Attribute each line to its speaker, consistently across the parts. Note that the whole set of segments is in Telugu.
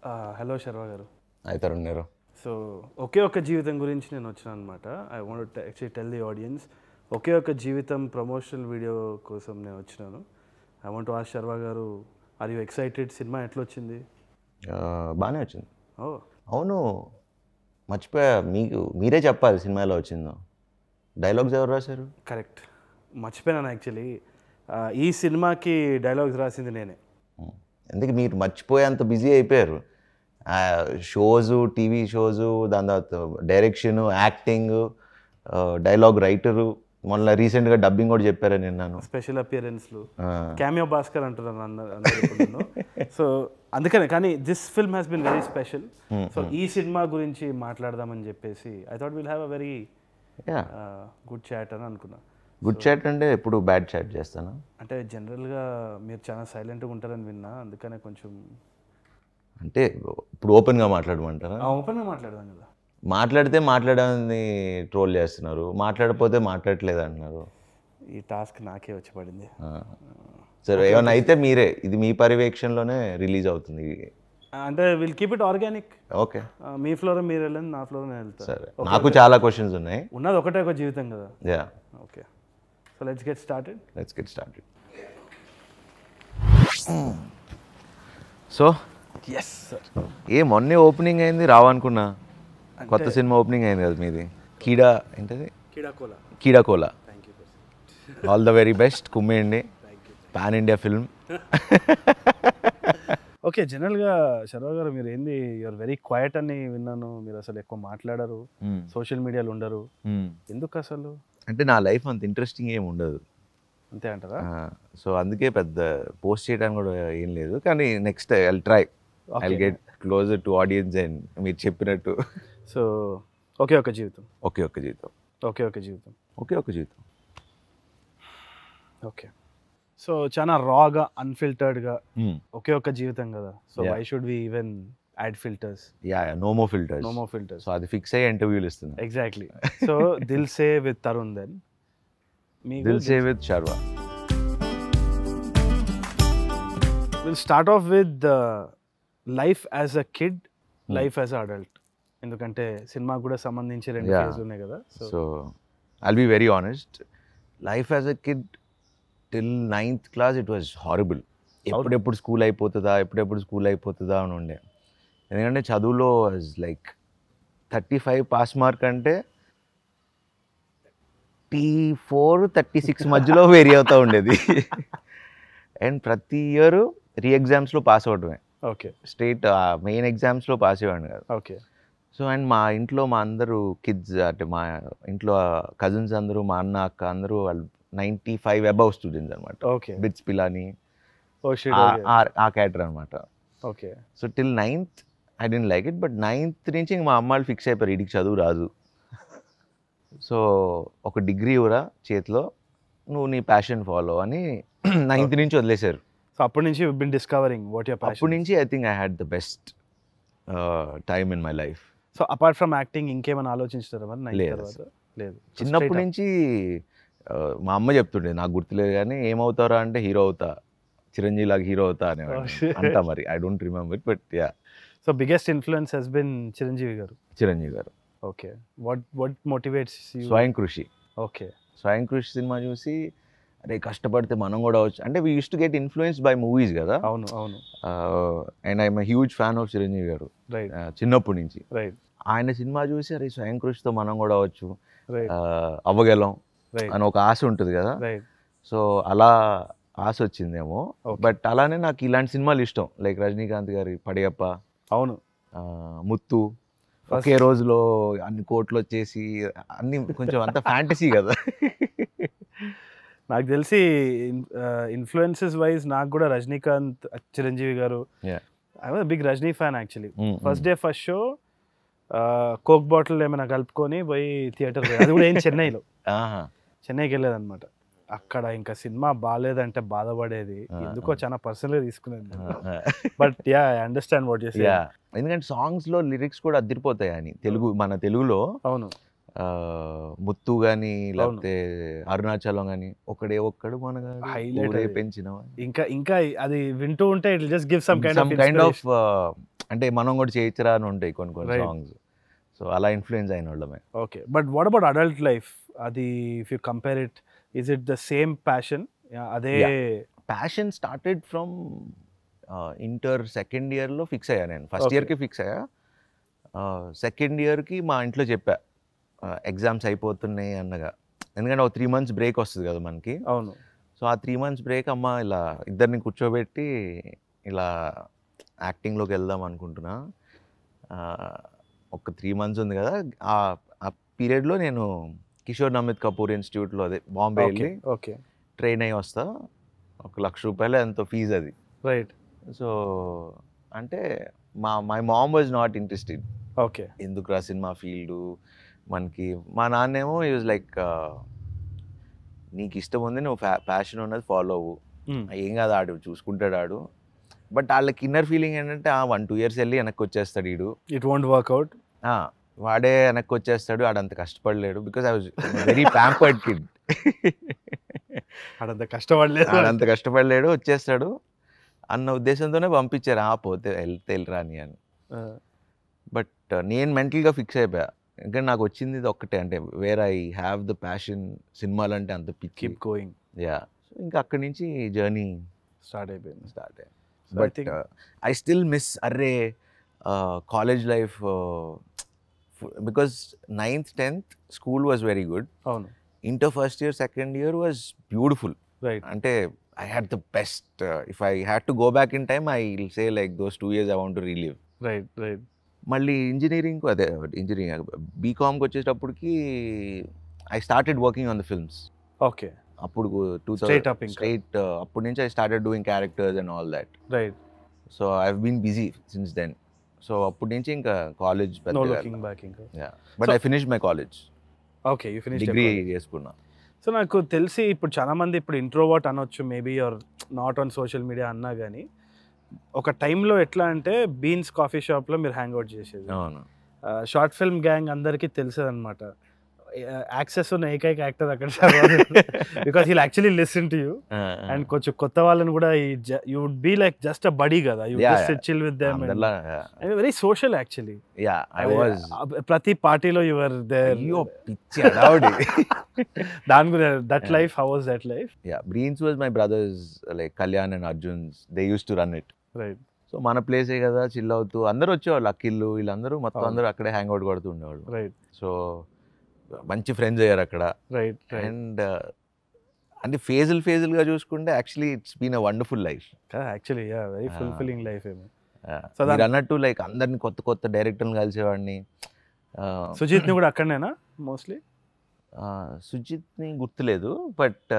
Speaker 1: హలో శర్వ గారు
Speaker 2: అవుతారు ఉన్నారు
Speaker 1: సో ఒకే ఒక్క జీవితం గురించి నేను వచ్చిన అనమాట I want actually tell the audience Oke ఒక్క జీవితం ప్రమోషనల్ వీడియో కోసం నేను వచ్చినాను ఐ వాంట్ ఆస్ శర్వ గారు ఆర్ యూ ఎక్సైటెడ్ సినిమా ఎట్లా వచ్చింది
Speaker 2: బాగానే వచ్చింది
Speaker 1: ఓ
Speaker 2: అవును మర్చిపోయా మీకు మీరే చెప్పాలి సినిమా ఎలా వచ్చిందో డైలాగ్స్ ఎవరు రాశారు
Speaker 1: కరెక్ట్ మర్చిపోయినాను యాక్చువల్లీ ఈ సినిమాకి డైలాగ్స్ రాసింది నేనే
Speaker 2: ఉం. ఎందుకు మీరు మర్చిపోయేంత బిజీ అయిపోయారు షోస్ టీవీ షోస్ దాని తర్వాత డైరెక్షన్ యాక్టింగ్ డైలాగ్ రైటరు మొన్న రీసెంట్గా డబ్బింగ్ కూడా చెప్పారని విన్నాను
Speaker 1: స్పెషల్ అపియరెన్స్లు
Speaker 2: ఆ,
Speaker 1: క్యామియో భాస్కర్ అంటున్నాను అందరు అందరు ఇప్పుడు నన్ను. సో అందుకనే కానీ this film has been very special so ఈ సినిమా గురించి మాట్లాడదామని చెప్పేసి I thought will have a very
Speaker 2: yeah
Speaker 1: good chat అని అనుకున్నా
Speaker 2: గుడ్ చాట్ అంటే ఎప్పుడు బ్యాడ్ చాట్ చేస్తాను
Speaker 1: అంటే జనరల్గా మీరు చాలా సైలెంట్గా ఉంటారని విన్నా అందుకనే కొంచెం
Speaker 2: అంటే ఇప్పుడు ఓపెన్గా మాట్లాడమంటారా
Speaker 1: ఓపెన్గా మాట్లాడదాం కదా
Speaker 2: మాట్లాడితే మాట్లాడని ట్రోల్ చేస్తున్నారు మాట్లాడకపోతే మాట్లాడట్లేదు అంటున్నారు
Speaker 1: ఈ టాస్క్ నాకే వచ్చి పడింది
Speaker 2: ఆ. సరే ఏమైనా అయితే మీరే ఇది మీ పర్యవేక్షణలోనే రిలీజ్ అవుతుంది
Speaker 1: అంటే will keep it organic
Speaker 2: okay
Speaker 1: మీ ఫ్లోర్ మీరు వెళ్ళండి నా ఫ్లోర్ నేను వెళ్తాను
Speaker 2: సరే నాకు చాలా క్వశ్చన్స్ ఉన్నాయి
Speaker 1: ఉన్నది ఒకటే ఒక జీవితం కదా
Speaker 2: yeah
Speaker 1: okay so let's get started
Speaker 2: let's get started so
Speaker 1: yes sir
Speaker 2: ఏ మొన్నే ఓపెనింగ్ అయింది రావనుకున్నా కొత్త సినిమా ఓపెనింగ్ అయింది కదా మీది కీడా ఏంటది
Speaker 1: Keedaa Cola
Speaker 2: Keedaa Cola
Speaker 1: thank you
Speaker 2: all the very best కుమ్మేయండి పాన్ ఇండియా ఫిల్మ్
Speaker 1: ఓకే జనరల్గా శర్వ గారు మీరు ఏంది యూఆర్ వెరీ క్వైట్ అని విన్నాను మీరు అసలు ఎక్కువ మాట్లాడరు సోషల్ మీడియాలో ఉండరు ఎందుకు అసలు
Speaker 2: అంటే నా లైఫ్ అంత ఇంట్రెస్టింగ్ ఏమి ఉండదు
Speaker 1: అంతే అంటారా
Speaker 2: సో అందుకే పెద్ద పోస్ట్ చేయడానికి కూడా ఏం లేదు కానీ next I try I get closer to audience and మీరు చెప్పినట్టు
Speaker 1: సో ఒకే ఒక జీవితం
Speaker 2: ఒకే ఒక్క జీవితం
Speaker 1: ఒకే ఒక జీవితం
Speaker 2: ఒకే ఒక్క జీవితం
Speaker 1: ఓకే సో చాలా రాగా అన్ఫిల్టర్డ్గా ఒకే ఒక జీవితం కదా so
Speaker 2: Yeah.
Speaker 1: Why should we even add filters
Speaker 2: yeah no more filters
Speaker 1: no more filters
Speaker 2: so అది ఫిక్స్ అయ్యి ఇంటర్వ్యూలు ఇస్తుంది
Speaker 1: exactly so Dil Se with Tarun then మీకు
Speaker 2: Dil Se with Sharva
Speaker 1: will start off with life as a kid life as a adult ఎందుకంటే సినిమాకు కూడా సంబంధించి రెండు
Speaker 2: Yeah.
Speaker 1: ఫేజ్ ఉన్నాయి కదా so
Speaker 2: so I'll be very honest life as a kid till ninth class it was horrible ఎప్పుడెప్పుడు స్కూల్ అయిపోతుందా ఎప్పుడెప్పుడు స్కూల్ అయిపోతుందా అని ఉండే ఎందుకంటే చదువులో like thirty five pass mark అంటే టీ ఫోర్ థర్టీ సిక్స్ మధ్యలో వేరీ అవుతూ ఉండేది అండ్ ప్రతి ఇయర్ రీ ఎగ్జామ్స్లో పాస్ అవడమే
Speaker 1: ఓకే
Speaker 2: స్టేట్ మెయిన్ ఎగ్జామ్స్లో పాస్ అయ్యాను కాదు
Speaker 1: ఓకే
Speaker 2: సో అండ్ మా ఇంట్లో మా అందరూ కిడ్స్ అంటే మా ఇంట్లో కజిన్స్ అందరూ మా అన్న అక్క అందరూ వాళ్ళు నైంటీ ఫైవ్ అబవ్ స్టూడెంట్స్ అనమాట
Speaker 1: okay
Speaker 2: BITS Pilani
Speaker 1: oh shit
Speaker 2: ఆ క్యాటర్ అనమాట
Speaker 1: okay
Speaker 2: so till ninth I didn't like it but ninth నుంచి ఇంక మా అమ్మ వాళ్ళు ఫిక్స్ అయిపోయారు ఇడికి చదువు రాదు సో ఒక డిగ్రీ కూడా చేతిలో నువ్వు నీ ప్యాషన్ ఫాలో అని నైన్త్ నుంచి వదిలేశారు
Speaker 1: సో అప్పటి నుంచి బిన్ డిస్కవరింగ్ వాట్ యువర్
Speaker 2: అప్పటి
Speaker 1: ప్యాషన్
Speaker 2: నుంచి I think I had the best time in my life
Speaker 1: so apart from acting ఇంకేమైనా ఆలోచించారా మరి నైన్
Speaker 2: లేదు
Speaker 1: తర్వాత లేదు So
Speaker 2: చిన్నప్పటి
Speaker 1: straight up.
Speaker 2: నుంచి ఆ, మా అమ్మ చెప్తుండే నాకు గుర్తులేదు కానీ ఏమవుతారా అంటే హీరో అవుతా చిరంజీవి లాగా హీరో అవుతా
Speaker 1: Oh,
Speaker 2: అనేవాడు
Speaker 1: shit.
Speaker 2: అంటా మరి I don't remember but yeah
Speaker 1: so biggest influence has been Chiranjeevi గారు
Speaker 2: చిరంజీవి గారు
Speaker 1: okay what what motivates you
Speaker 2: Swayam Krushi
Speaker 1: okay
Speaker 2: స్వయం కృషి సినిమా చూసి అరే కష్టపడితే మనం కూడా వచ్చు అంటే we use to get influence by movies కదా
Speaker 1: అవును అవును
Speaker 2: and I'm huge fan of Chiranjeevi గారు
Speaker 1: రైట్
Speaker 2: ఆ, చిన్నప్పటి నుంచి
Speaker 1: రైట్
Speaker 2: ఆయన సినిమా చూసి అరే స్వయం కృషితో మనం కూడా అవ్వచ్చు
Speaker 1: రైట్
Speaker 2: ఆ, అవ్వగలం
Speaker 1: రైట్
Speaker 2: అని ఒక ఆశ ఉంటుంది కదా
Speaker 1: రైట్
Speaker 2: సో అలా ఆశ వచ్చిందేమో
Speaker 1: Okay.
Speaker 2: బట్ అలానే నాకు ఇలాంటి సినిమాలు ఇష్టం లైక్ రజనీకాంత్ గారి పడియప్ప
Speaker 1: అవును
Speaker 2: ఆ, ముత్తు
Speaker 1: First-
Speaker 2: ఒకే రోజులో అన్ని కోట్లు వచ్చేసి అన్ని కొంచెం అంత ఫ్యాంటసీ కదా
Speaker 1: నాకు తెలిసి ఇన్ఫ్లుయెన్సెస్ వైజ్ నాకు కూడా రజనీకాంత్ చిరంజీవి గారు
Speaker 2: Yeah.
Speaker 1: I was big Rajini fan actually
Speaker 2: Mm,
Speaker 1: first day first show coke bottle ఏమైనా కలుపుకొని పోయి థియేటర్ అది కూడా ఏం చెన్నైలో
Speaker 2: ఆహా.
Speaker 1: చెన్నైకి వెళ్ళేదన్నమాట అక్కడ ఇంకా సినిమా బాగాలేదంటే బాధపడేది
Speaker 2: Ah,
Speaker 1: ఎందుకో
Speaker 2: ah.
Speaker 1: చాలా పర్సనల్గా తీసుకునేది but yeah I understand what చేసి
Speaker 2: యా ఎందుకంటే సాంగ్స్ లో లిరిక్స్ కూడా అదిరిపోతాయి అని తెలుగు మన తెలుగులో
Speaker 1: అవును
Speaker 2: ముత్తు కానీ లేకపోతే అరుణాచలం కానీ ఒకడే ఒక్కడు మన
Speaker 1: Highlight అది.
Speaker 2: పెంచిన
Speaker 1: ఇంకా ఇంకా అది వింటూ ఉంటే it just give some kind
Speaker 2: some
Speaker 1: of
Speaker 2: kind of అంటే మనం కూడా చేయొచ్చురా అని ఉంటాయి కొన్ని కొన్ని
Speaker 1: Right.
Speaker 2: సాంగ్స్ సో అలా ఇన్ఫ్లుయెన్స్ అయిన వాళ్ళమే
Speaker 1: okay but what about adult life అది if you compare it is it the same passion అదే
Speaker 2: passion started from inter second ఇయర్లో ఫిక్స్ అయ్యా నేను ఫస్ట్
Speaker 1: Okay.
Speaker 2: ఇయర్కి ఫిక్స్ అయ్యా సెకండ్ ఇయర్కి మా ఇంట్లో చెప్పా ఎగ్జామ్స్ అయిపోతున్నాయి అన్నగా ఎందుకంటే ఒక త్రీ మంత్స్ బ్రేక్ వస్తుంది కదా మనకి
Speaker 1: అవును
Speaker 2: సో ఆ త్రీ మంత్స్ బ్రేక్ అమ్మ ఇలా ఇద్దరిని కూర్చోబెట్టి ఇలా యాక్టింగ్లోకి వెళ్దాం అనుకుంటున్నా ఆ, ఒక త్రీ మంత్స్ ఉంది కదా ఆ ఆ పీరియడ్లో నేను కిషోర్ నమిత్ కపూర్ ఇన్స్టిట్యూట్లో అదే బాంబే
Speaker 1: ఓకే
Speaker 2: వెళ్ళి
Speaker 1: ఓకే
Speaker 2: ట్రైన్ అయ్యి వస్తా ఒక లక్ష రూపాయలు ఎంతో ఫీజు అది
Speaker 1: రైట్
Speaker 2: సో అంటే మా my mom was not interested
Speaker 1: okay
Speaker 2: ఎందుకు రా సినిమా ఫీల్డ్ మనకి మా నాన్నేమో యూజ్ లైక్ నీకు ఇష్టం ఉంది నువ్వు ప్యాషన్ ఉన్నది ఫాలో అవ్వు ఏం కాదు ఆడు చూసుకుంటాడు ఆడు బట్ వాళ్ళకి ఇన్నర్ ఫీలింగ్ ఏంటంటే వన్ టూ ఇయర్స్ వెళ్ళి వెనక్కి వచ్చేస్తాడు ఈడు
Speaker 1: ఇట్ వోంట్ వర్క్అవుట్
Speaker 2: ఆ, వాడే వెనక్కి వచ్చేస్తాడు ఆడంత కష్టపడలేడు because I was very pampered kid
Speaker 1: అడంత కష్టపడలేదు
Speaker 2: ఆడంత కష్టపడలేడు వచ్చేస్తాడు అన్న ఉద్దేశంతోనే పంపించారు ఆ పోతే వెళ్తే వెళ్ళరా అని అని బట్ నేను మెంటల్గా ఫిక్స్ అయిపోయా ఇంకా నాకు వచ్చింది ఇది ఒక్కటే అంటే where I have the passion సినిమాలు అంటే అంత పిచ్చి
Speaker 1: కీప్ గోయింగ్
Speaker 2: యా సో ఇంకా అక్కడి నుంచి జర్నీ
Speaker 1: స్టార్ట్ అయిపోయింది
Speaker 2: స్టార్ట్ అయ్యింది
Speaker 1: So I
Speaker 2: but
Speaker 1: think-
Speaker 2: I still miss అర్రే college life because ninth tenth school was very good
Speaker 1: అవును
Speaker 2: inter first year second year was beautiful
Speaker 1: right
Speaker 2: అంటే I had the best if I had to go back in time I will say like those two years I want to relive
Speaker 1: right right
Speaker 2: మళ్ళీ ఇంజనీరింగ్ అదే ఇంజనీరింగ్ బీకామ్కి వచ్చేటప్పటికి I started working on the films
Speaker 1: okay
Speaker 2: అప్పుడు టూ
Speaker 1: Straight up ఇంకా.
Speaker 2: స్ట్రైట్ అప్పటి నుంచి I started doing characters and all that
Speaker 1: right
Speaker 2: so I been busy since then so అప్పటి నుంచి ఇంకా కాలేజ్
Speaker 1: నో లుకింగ్ బ్యాక్ ఇంకా
Speaker 2: but
Speaker 1: So-
Speaker 2: I finish my college
Speaker 1: okay you finish
Speaker 2: degree చేసుకున్నా
Speaker 1: సో నాకు తెలిసి ఇప్పుడు చాలా మంది ఇప్పుడు ఇంట్రోవర్ట్ అనొచ్చు maybe or not on social media అన్నా కానీ ఒక టైంలో ఎట్లా అంటే బీన్స్ కాఫీ షాప్లో మీరు హ్యాంగ్ అవుట్ చేసేది
Speaker 2: అవును
Speaker 1: షార్ట్ ఫిల్మ్ గ్యాంగ్ అందరికీ తెలిసేది అనమాట యాక్సెస్ ఉన్న ఏకైక యాక్టర్ అక్కడ because he'll actually listen to you and కొంచెం కొత్త వాళ్ళని కూడా you would be like just a buddy కదా you
Speaker 2: Yeah,
Speaker 1: just
Speaker 2: yeah.
Speaker 1: Chill with them
Speaker 2: అందరిలా
Speaker 1: very social actually
Speaker 2: yeah I was
Speaker 1: ప్రతి పార్టీలో యువర్ దేర్
Speaker 2: అయ్యో పిచ్చి అడావుడి
Speaker 1: దాని గురించి that
Speaker 2: Yeah.
Speaker 1: Life how was that life
Speaker 2: yeah బ్రీన్స్ was my brothers like Kalyan and Arjuns they use to run it
Speaker 1: right
Speaker 2: so మన ప్లేసే కదా చిల్ అవుతూ అందరూ వచ్చేవాళ్ళు అక్కిళ్ళు వీళ్ళందరూ మొత్తం
Speaker 1: అవును.
Speaker 2: అందరూ అక్కడే హ్యాంగ్ అవుట్ కొడుతూ ఉండేవాళ్ళు
Speaker 1: రైట్
Speaker 2: సో మంచి ఫ్రెండ్స్ అయ్యారు అక్కడ
Speaker 1: రైట్ రైట్
Speaker 2: అండ్ అంటే ఫేజులు ఫేజులుగా చూసుకుంటే actually it's been a wonderful life
Speaker 1: actually yeah very
Speaker 2: Ah.
Speaker 1: Fulfilling life ఏమో So
Speaker 2: మీరు
Speaker 1: that-
Speaker 2: అన్నట్టు లైక్ అందరిని కొత్త కొత్త డైరెక్టర్ని కలిసేవాడిని
Speaker 1: సుజిత్ ని కూడా అక్కడనేనా మోస్ట్లీ
Speaker 2: సుజిత్ని గుర్తులేదు బట్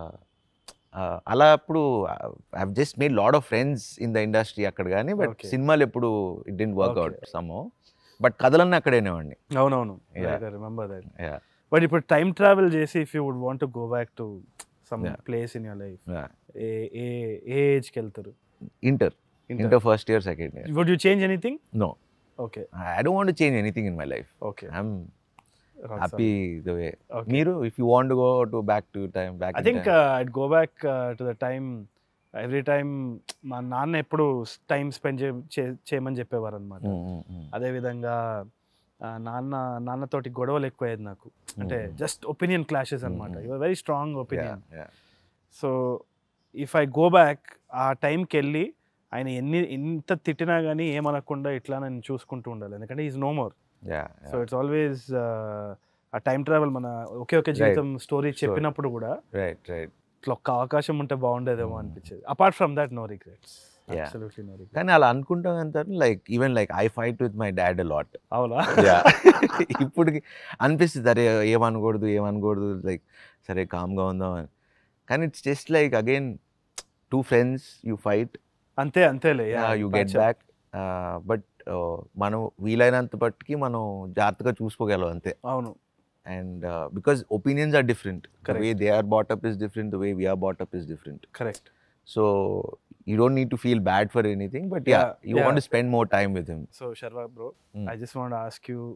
Speaker 2: అలా అప్పుడు I just made lot of friends in the industry అక్కడ కానీ బట్
Speaker 1: Okay.
Speaker 2: సినిమాలు ఎప్పుడు it didn't work out
Speaker 1: Okay.
Speaker 2: Some but కథలన్నీ అక్కడేనేవాడిని
Speaker 1: అవునవును
Speaker 2: Yeah.
Speaker 1: Remember that
Speaker 2: Yeah.
Speaker 1: But ఇప్పుడు టైం ట్రావెల్ చేసి if you would want go back to some
Speaker 2: Yeah.
Speaker 1: Place in your life
Speaker 2: Yeah.
Speaker 1: ఏ ఏ ఏ ఏజ్కి వెళ్తారు
Speaker 2: inter inter first year second year
Speaker 1: would you change anything
Speaker 2: no
Speaker 1: okay
Speaker 2: I don't want change anything in my life
Speaker 1: okay
Speaker 2: I'm happy the way
Speaker 1: Okay.
Speaker 2: మీరు if you want go to back to time back
Speaker 1: I think I'd go back to the time every time మా నాన్న ఎప్పుడు టైం స్పెండ్ చేయమని చెప్పేవారు అనమాట అదేవిధంగా ఆ, నాన్న నాన్నతోటి గొడవలు ఎక్కువయ్యేది నాకు అంటే జస్ట్ ఒపీనియన్ క్లాషెస్ అనమాట
Speaker 2: Mm.
Speaker 1: Your very strong opinion so if I go back ఆ టైంకి వెళ్ళి ఆయన ఎన్ని ఎంత తిట్టినా కానీ ఏమనకుండా ఇట్లా నేను చూసుకుంటూ ఉండాలి ఎందుకంటే is no more so it's always ఆ టైం ట్రావెల్ మన ఒకే ఒకే జీవితం స్టోరీ
Speaker 2: Sure.
Speaker 1: చెప్పినప్పుడు కూడా
Speaker 2: రైట్ రైట్
Speaker 1: ఇట్లా ఒక్క అవకాశం ఉంటే బాగుండేదేమో
Speaker 2: Mm.
Speaker 1: అనిపించేది apart from that no regrets
Speaker 2: Yeah.
Speaker 1: Absolutely no regrets
Speaker 2: కానీ అలా అనుకుంటాం ఎంత like even like I fight with my dad lot
Speaker 1: అవునా
Speaker 2: ఇప్పుడు అనిపిస్తుంది అరే ఏమనకూడదు ఏమనకూడదు లైక్ సరే కామ్గా ఉందాం అని కానీ it's just like again two friends you fight
Speaker 1: అంతే అంతేలే
Speaker 2: యూ గెట్ బ్యాక్ బట్ మనం వీలైనంత పట్టుకి మనం జాగ్రత్తగా చూసుకోగలం అంతే
Speaker 1: అవును
Speaker 2: and because opinions are different the
Speaker 1: Correct.
Speaker 2: Way they are brought up is different the way we are brought up is different
Speaker 1: correct
Speaker 2: so you don't need to feel bad for anything but yeah
Speaker 1: Yeah,
Speaker 2: you
Speaker 1: yeah.
Speaker 2: Want to spend more time with him
Speaker 1: so Sharwa bro
Speaker 2: Mm.
Speaker 1: I just want ask you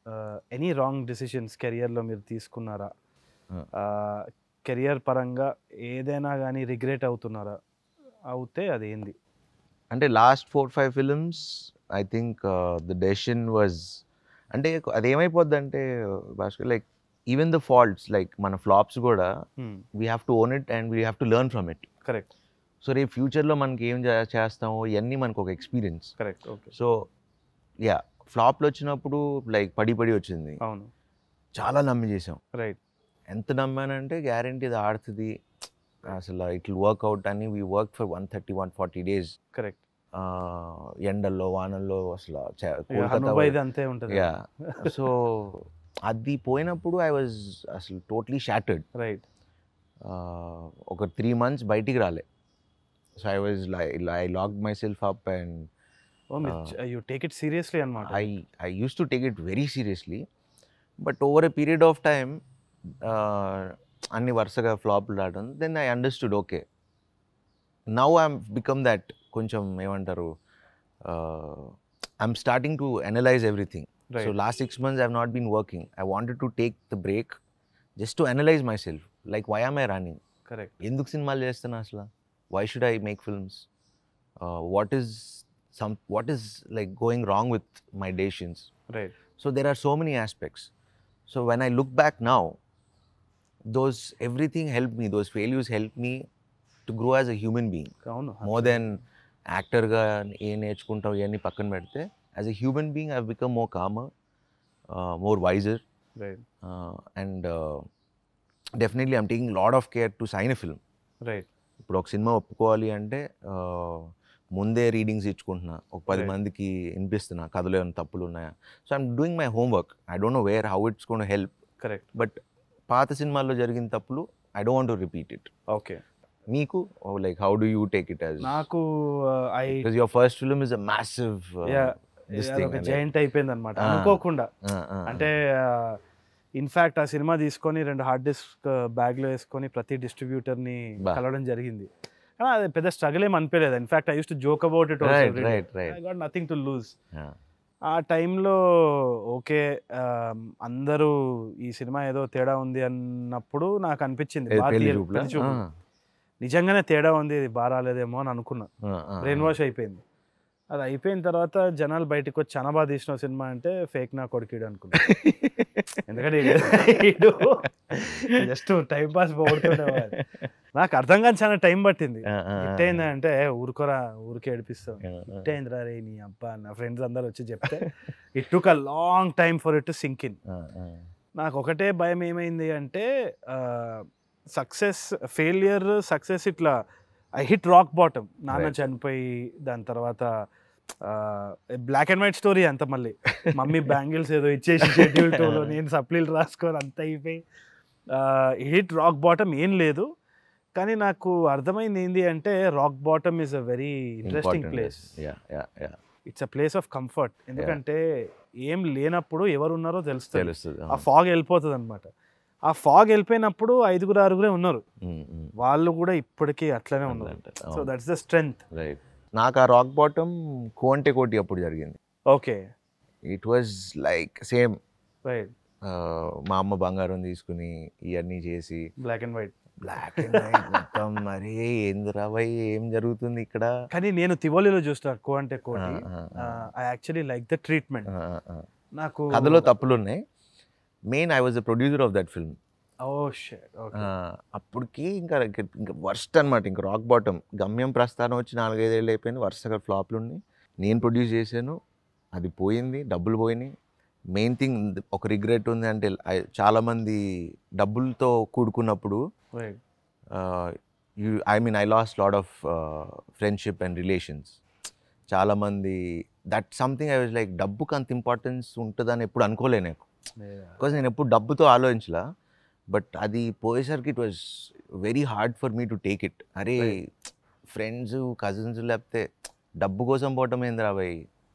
Speaker 1: any wrong decisions కెరియర్లో మీరు తీసుకున్నారా
Speaker 2: Uh.
Speaker 1: కెరియర్ పరంగా ఏదైనా కానీ రిగ్రెట్ అవుతున్నారా అవుతే అది ఏంది
Speaker 2: అంటే last four five films I think the decision was అంటే అది ఏమైపోద్ది అంటే Bhaskar like even the faults like మన ఫ్లాప్స్ కూడా we have to own it and we have to learn from it
Speaker 1: correct
Speaker 2: so రేపు ఫ్యూచర్లో మనకి ఏం చే- చేస్తామో ఇవన్నీ మనకు ఒక experience
Speaker 1: correct okay
Speaker 2: so yeah ఫ్లాప్లు వచ్చినప్పుడు లైక్ పడి పడి వచ్చింది
Speaker 1: అవును
Speaker 2: చాలా నమ్మి చేసాం
Speaker 1: రైట్
Speaker 2: ఎంత నమ్మానంటే గ్యారంటీ ఇది ఆడుతుంది అసలు ఇట్ వర్క్అవుట్ అని we work for one thirty one forty days
Speaker 1: correct
Speaker 2: ఎండల్లో వానల్లో అసలు చ- కోల్కతా
Speaker 1: హనుబాయిది అంతే ఉంటుంది
Speaker 2: యా సో అది పోయినప్పుడు ఐ వాజ్ అసలు టోటలీ షాటర్డ్
Speaker 1: రైట్
Speaker 2: ఒక త్రీ మంత్స్ బయటికి రాలే so I was I lock my self up and
Speaker 1: oh మీరు యూ టేక్ ఇట్ సీరియస్లీ అనమాట
Speaker 2: I I use to take it very seriously but over a period of time అన్ని వరుసగా ఫ్లాప్లు రావడం then I understood okay now I'm become that కొంచెం ఏమంటారు I'm starting to analyse everything so
Speaker 1: right
Speaker 2: last six months I've not been working I wanted to take the break just to analyse my self like why am I running
Speaker 1: correct
Speaker 2: ఎందుకు సినిమాలు చేస్తున్నా అసలు why should I make films what is some what is like going wrong with my decisions
Speaker 1: right
Speaker 2: So there are so many aspects. So when I look back now, those everything helped me. Those failures helped me to grow as a human being.
Speaker 1: అవును
Speaker 2: More than యాక్టర్గా ఏ నేర్చుకుంటాం ఇవన్నీ పక్కన పెడితే as a human being I become more calmer more wiser
Speaker 1: right
Speaker 2: and definitely I'm taking lot of care to sign a film
Speaker 1: right
Speaker 2: ఇప్పుడు ఒక సినిమా ఒప్పుకోవాలి అంటే uh, ముందే రీడింగ్స్ ఇచ్చుకుంటున్నా ఒక పది
Speaker 1: Right.
Speaker 2: మందికి వినిపిస్తున్నా కథలో ఏమైనా తప్పులు ఉన్నాయా so I'm doing my homework I don't know where how it's gonna help
Speaker 1: correct
Speaker 2: but పాత సినిమాల్లో జరిగిన తప్పులు I don't want to repeat it
Speaker 1: okay
Speaker 2: మీకు like how do you take it as
Speaker 1: నాకు I
Speaker 2: because your first film is a massive
Speaker 1: Yeah,
Speaker 2: this
Speaker 1: ఒక
Speaker 2: thing,
Speaker 1: జైంట్ అయిపోయింది అనమాట
Speaker 2: Ah.
Speaker 1: అనుకోకుండా అంటే ఇన్ఫ్యాక్ట్ ఆ సినిమా తీసుకొని రెండు హార్డ్ డిస్క్ బ్యాగ్లో వేసుకొని ప్రతి డిస్ట్రిబ్యూటర్ని
Speaker 2: బా.
Speaker 1: కలవడం జరిగింది కానీ అది పెద్ద స్ట్రగుల్ ఏం అనిపించలేదు in fact I use to joke about it
Speaker 2: right right right
Speaker 1: I got nothing to lose ఆ టైంలో ఓకే అందరూ ఈ సినిమా ఏదో తేడా ఉంది అన్నప్పుడు నాకు అనిపించింది
Speaker 2: పెళ్లి
Speaker 1: భారతీయులు-
Speaker 2: చూపులా
Speaker 1: పెళ్లి చూపులు. నిజంగానే తేడా ఉంది ఇది బారాలేదేమో అని అనుకున్నా బ్రెయిన్ వాష్ అయిపోయింది అది అయిపోయిన తర్వాత జనాలు బయటకు వచ్చి చాలా బాగా తీసిన సినిమా అంటే ఫేక్ నా కొడుకుడు అనుకున్నా ఎందుకంటే జస్ట్ టైం పాస్ పోగొడుతుండేవాడు నాకు అర్థం కాని చాలా టైం పట్టింది హిట్ అయింది అంటే ఊరుకోరా ఊరికే ఏడిపిస్తాం హిట్ అయిందిరా రే నీ అబ్బా నా ఫ్రెండ్స్ అందరు వచ్చి చెప్తే it took a long time for it to sink in నాకు ఒకటే భయం ఏమైంది అంటే సక్సెస్ ఫెయిలియర్ సక్సెస్ ఇట్లా ఐ హిట్ రాక్ బాటమ్ నాన్న
Speaker 2: Right.
Speaker 1: చనిపోయి దాని తర్వాత బ్లాక్ అండ్ వైట్ స్టోరీ అంత మళ్ళీ మమ్మీ బ్యాంగిల్స్ ఏదో ఇచ్చేసి షెడ్యూల్ టూలో నేను సప్లీలు రాసుకొని అంత అయిపోయి హిట్ రాక్ బాటమ్ ఏం లేదు కానీ నాకు అర్థమైంది ఏంటి అంటే rock bottom is a very interesting place it's a place of comfort ఎందుకంటే ఏం లేనప్పుడు ఎవరు ఉన్నారో తెలుస్తుంది
Speaker 2: తెలుస్తుంది
Speaker 1: ఆ ఫాగ్ వెళ్ళిపోతుంది అనమాట ఆ ఫాగ్ వెళ్ళిపోయినప్పుడు ఐదుగురు ఆరుగురే ఉన్నారు వాళ్ళు కూడా ఇప్పటికీ అట్లనే ఉన్నారు so that's the strength
Speaker 2: right నాకు ఆ రాక్ బాటమ్ కోంటే కోటి అప్పుడు జరిగింది
Speaker 1: okay
Speaker 2: it was like same
Speaker 1: right
Speaker 2: మా అమ్మ బంగారం తీసుకుని ఇవన్నీ చేసి
Speaker 1: black and white
Speaker 2: black and white మొత్తం మరి ఏందిరా భయ్ ఏం జరుగుతుంది ఇక్కడ
Speaker 1: కానీ నేను తివోలిలో చూసిన కో అంటే కోటి
Speaker 2: ఆ, ఆ, ఆ.
Speaker 1: I actually like the treatment
Speaker 2: ఆ, ఆ, ఆ.
Speaker 1: నాకు
Speaker 2: కథలో తప్పులు ఉన్నాయి main I was the producer of that film
Speaker 1: oh shit okay
Speaker 2: అప్పటికి ఇంకా ఇంకా వర్స్ట్ అనమాట ఇంకా రాక్ బాటమ్ గమ్యం ప్రస్థానం వచ్చి నాలుగైదేళ్ళు అయిపోయింది వరుసగా ఫ్లాప్లు ఉన్నాయి నేను ప్రొడ్యూస్ చేశాను అది పోయింది డబ్బులు పోయినాయి మెయిన్ థింగ్ ఒక రిగ్రెట్ ఉంది అంటే I- చాలామంది డబ్బులతో కూడుకున్నప్పుడు
Speaker 1: right
Speaker 2: you I mean I lost lot of friendship and relations చాలామంది that something I was like డబ్బుకి అంత ఇంపార్టెన్స్ ఉంటుందని ఎప్పుడు అనుకోలే నాకు బికాజ్ నేను ఎప్పుడు డబ్బుతో ఆలోచించలా బట్ అది పోయేసరికి it was very hard for me to take it అరే ఫ్రెండ్స్ కజిన్స్ లేకపోతే డబ్బు కోసం పోవటం ఏంది రాబాయ్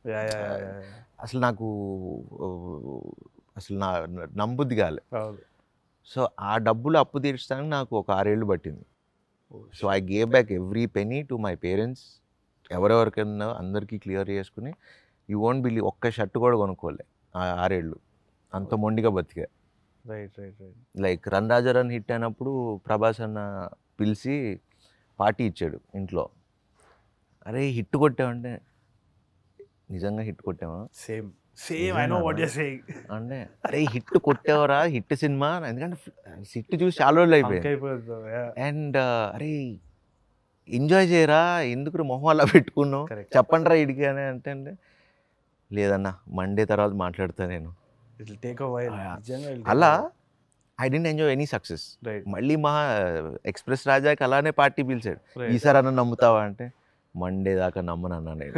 Speaker 2: అసలు నాకు ఆ, అసలు నా నమ్ముద్ది కాలే సో ఆ డబ్బులు అప్పు తీర్చడానికి నాకు ఒక ఆరేళ్ళు పట్టింది so I gave back every penny to my parents ఎవరెవరికైనా అందరికీ క్లియర్ చేసుకుని యూ వోంట్ బిలీవ్ ఒక్క షర్ట్ కూడా కొనుక్కోలే ఆ ఆరేళ్ళు అంత మొండిగా బతికా
Speaker 1: right right right
Speaker 2: like run Raja run hit అయినప్పుడు ప్రభాస్ అన్న పిలిచి పార్టీ ఇచ్చాడు ఇంట్లో అరే హిట్ కొట్టామంటే నిజంగా హిట్ కొట్టామా
Speaker 1: same same I know what you saying
Speaker 2: అంటే అరే హిట్ కొట్టావరా హిట్ సినిమా ఎందుకంటే హిట్ చూసి చాలా రోజులు అయిపోయింది
Speaker 1: అయిపోతుంది
Speaker 2: అండ్ అరే ఎంజాయ్ చేయరా ఎందుకు మొహం అలా పెట్టుకున్నావు
Speaker 1: Correct.
Speaker 2: చెప్పండి రా ఇడికి అని అంటే అంటే, లేదన్నా మండే తర్వాత మాట్లాడతా నేను
Speaker 1: it take a while
Speaker 2: Ah,
Speaker 1: నిజంగా
Speaker 2: అలా I didn't enjoy any success
Speaker 1: right
Speaker 2: మళ్ళీ మా ఎక్స్ప్రెస్ రాజాకి అలానే పార్టీ పిలిచాడు
Speaker 1: Right.
Speaker 2: ఈసారి అన్న నమ్ముతావా అంటే మండే దాకా నమ్మను అన్నా నేను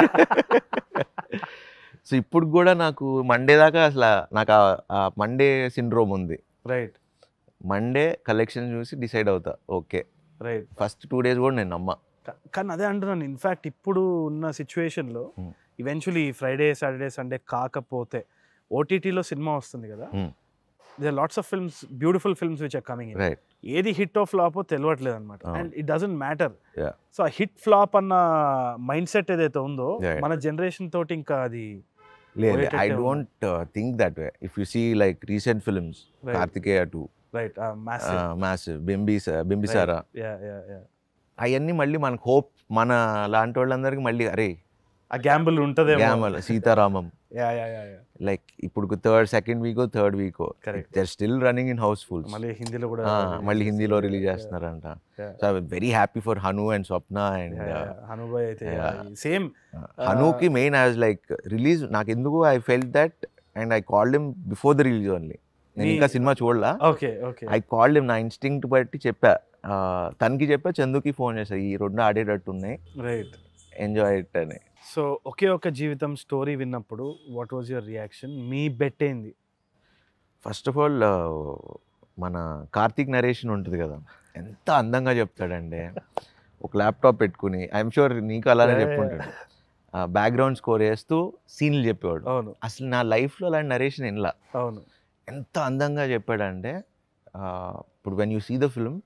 Speaker 2: సో ఇప్పుడు కూడా నాకు మండే దాకా అసలు నాకు ఆ- ఆ మండే సిండ్రోమ్ ఉంది
Speaker 1: రైట్
Speaker 2: మండే కలెక్షన్ చూసి డిసైడ్ అవుతా okay
Speaker 1: right
Speaker 2: first two days కూడా నేను నమ్మా
Speaker 1: కానీ అదే అంటున్నాను ఇన్ఫాక్ట్ ఇప్పుడు ఉన్న సిచ్యువేషన్లో
Speaker 2: Hmm.
Speaker 1: Eventually Friday Saturday Sunday కాకపోతే ఓటీటీలో సినిమా వస్తుంది కదా
Speaker 2: Hmm.
Speaker 1: They lots of films beautiful films which are coming
Speaker 2: right
Speaker 1: ఏది హిట్ ఆఫ్ ఫ్లాప్ తెలియట్లేదు అనమాట
Speaker 2: Ah.
Speaker 1: And it doesn't matter
Speaker 2: Yeah.
Speaker 1: So ఆ హిట్ ఫ్లాప్ అన్న మైండ్ సెట్ ఏదైతే ఉందో
Speaker 2: Yeah.
Speaker 1: మన జనరేషన్ తోటి ఇంకా అది
Speaker 2: లేదు ఐ
Speaker 1: పోయేటట్టే
Speaker 2: don't think that way if you see like recent films
Speaker 1: Right.
Speaker 2: Karthikeya two
Speaker 1: right mass
Speaker 2: massive బింబిసా Bimbisara
Speaker 1: yeah yeah yeah
Speaker 2: అవన్నీ మళ్ళీ మనకు హోప్ మన లాంటి వాళ్ళందరికీ మళ్ళీ అరే
Speaker 1: ఆ గ్యాంబుల్ ఉంటదేమో
Speaker 2: గ్యామల్ Sitaramam
Speaker 1: yeah yeah yeah yeah
Speaker 2: like ఇప్పుడు third second week third week
Speaker 1: Correct.
Speaker 2: There still running in house fulls
Speaker 1: మళ్ళీ హిందీలో కూడా
Speaker 2: మళ్ళీ హిందీలో రిలీజ్ చేస్తున్నారంట
Speaker 1: Yeah.
Speaker 2: So I very happy for Hanu and Swapna and
Speaker 1: హనుబాయ్ అయితే
Speaker 2: Yeah.
Speaker 1: Same
Speaker 2: హనుకి main as like release నాకు ఎందుకు I felt that and I called him before the release only నేను
Speaker 1: మీ-
Speaker 2: ఇంకా సినిమా చూడలా
Speaker 1: okay okay
Speaker 2: I called him నా ఇన్స్టింక్ట్ బట్టి చెప్పా ఆ, తనకి చెప్పా చందుకి ఫోన్ చేశా ఈ రెండు ఆడేటట్టు ఉన్నాయి
Speaker 1: రైట్
Speaker 2: ఎంజాయ్ ఇట్ అని
Speaker 1: సో ఒకే ఒక జీవితం స్టోరీ విన్నప్పుడు వాట్ వాజ్ యువర్ రియాక్షన్ మీ బెట్ ఏంది
Speaker 2: ఫస్ట్ ఆఫ్ ఆల్ మన కార్తీక్ నరేషన్ ఉంటుంది కదా ఎంత అందంగా చెప్తాడండి ఒక ల్యాప్టాప్ పెట్టుకుని ఐఎమ్ షూర్ నీకు అలానే
Speaker 1: Yeah, yeah,
Speaker 2: చెప్పుకుంటాడు బ్యాక్గ్రౌండ్ స్కోర్ చేస్తూ సీన్లు చెప్పేవాడు
Speaker 1: అవును
Speaker 2: అసలు నా లైఫ్లో అలాంటి నరేషన్ ఎన్లా
Speaker 1: అవును
Speaker 2: ఎంత అందంగా చెప్పాడంటే ఆ, ఇప్పుడు when you see the film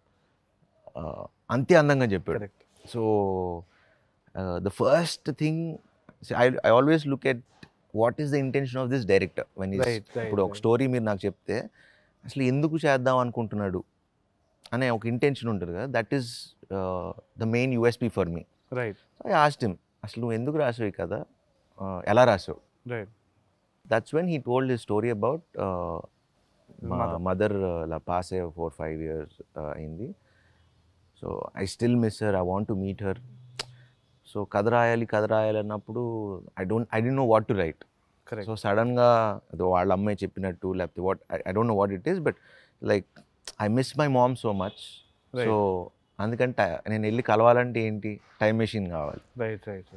Speaker 2: అంతే అందంగా చెప్పాడు
Speaker 1: correct
Speaker 2: so the first thing I I always look at what is the intention of this director when
Speaker 1: Right, right,
Speaker 2: ఇప్పుడు ఒక
Speaker 1: right.
Speaker 2: స్టోరీ మీరు నాకు చెప్తే అసలు ఎందుకు చేద్దాం అనుకుంటున్నాడు అనే ఒక ఇంటెన్షన్ ఉంటుంది కదా that is the main USP for me
Speaker 1: right
Speaker 2: I asked him అసలు నువ్వు ఎందుకు రాసావు కదా ఎలా రాసావు
Speaker 1: right
Speaker 2: that's when he told his story about మా
Speaker 1: Mother.
Speaker 2: మదర్ అలా పాస్ అయ్యే ఫోర్ ఫైవ్ ఇయర్స్ అయింది so I still miss her I want to meet her so కథ రాయాలి కథ రాయాలి అన్నప్పుడు I don't I don't know what to write
Speaker 1: correct
Speaker 2: so సడన్గా అది వాళ్ళ అమ్మాయి చెప్పినట్టు లేకపోతే what I don't know what it is but like I miss my mom so much
Speaker 1: Right.
Speaker 2: So అందుకంటే నేను వెళ్ళి కలవాలంటే ఏంటి టైం మెషిన్ కావాలి
Speaker 1: రైట్ రైట్